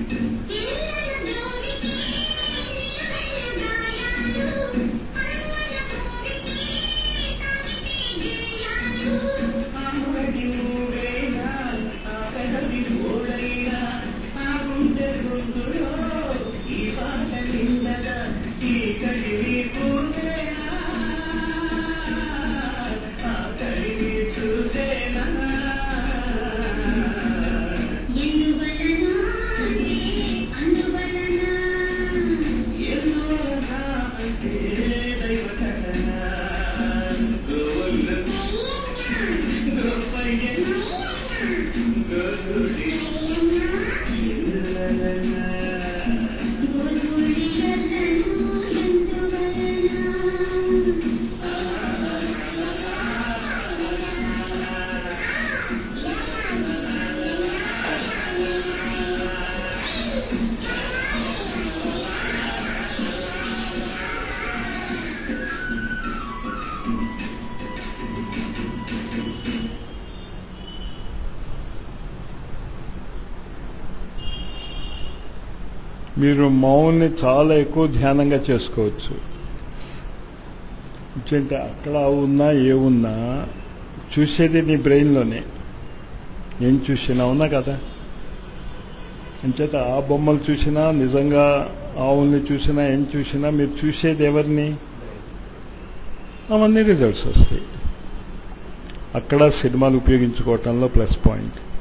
పిల్లల జోడికి నిలవెల గాయాలు మీరు మౌన్ని చాలా ఎక్కువ ధ్యానంగా చేసుకోవచ్చు అంటే అక్కడ ఉన్నా ఏ ఉన్నా చూసేది నీ బ్రెయిన్లోనే ఏం చూసినా ఉన్నా కదా అంచేత ఆ బొమ్మలు చూసినా నిజంగా ఆవుల్ని చూసినా ఏం చూసినా మీరు చూసేది ఎవరిని అవన్నీ రిజల్ట్స్ వస్తాయి అక్కడ సినిమాలు ఉపయోగించుకోవటంలో ప్లస్ పాయింట్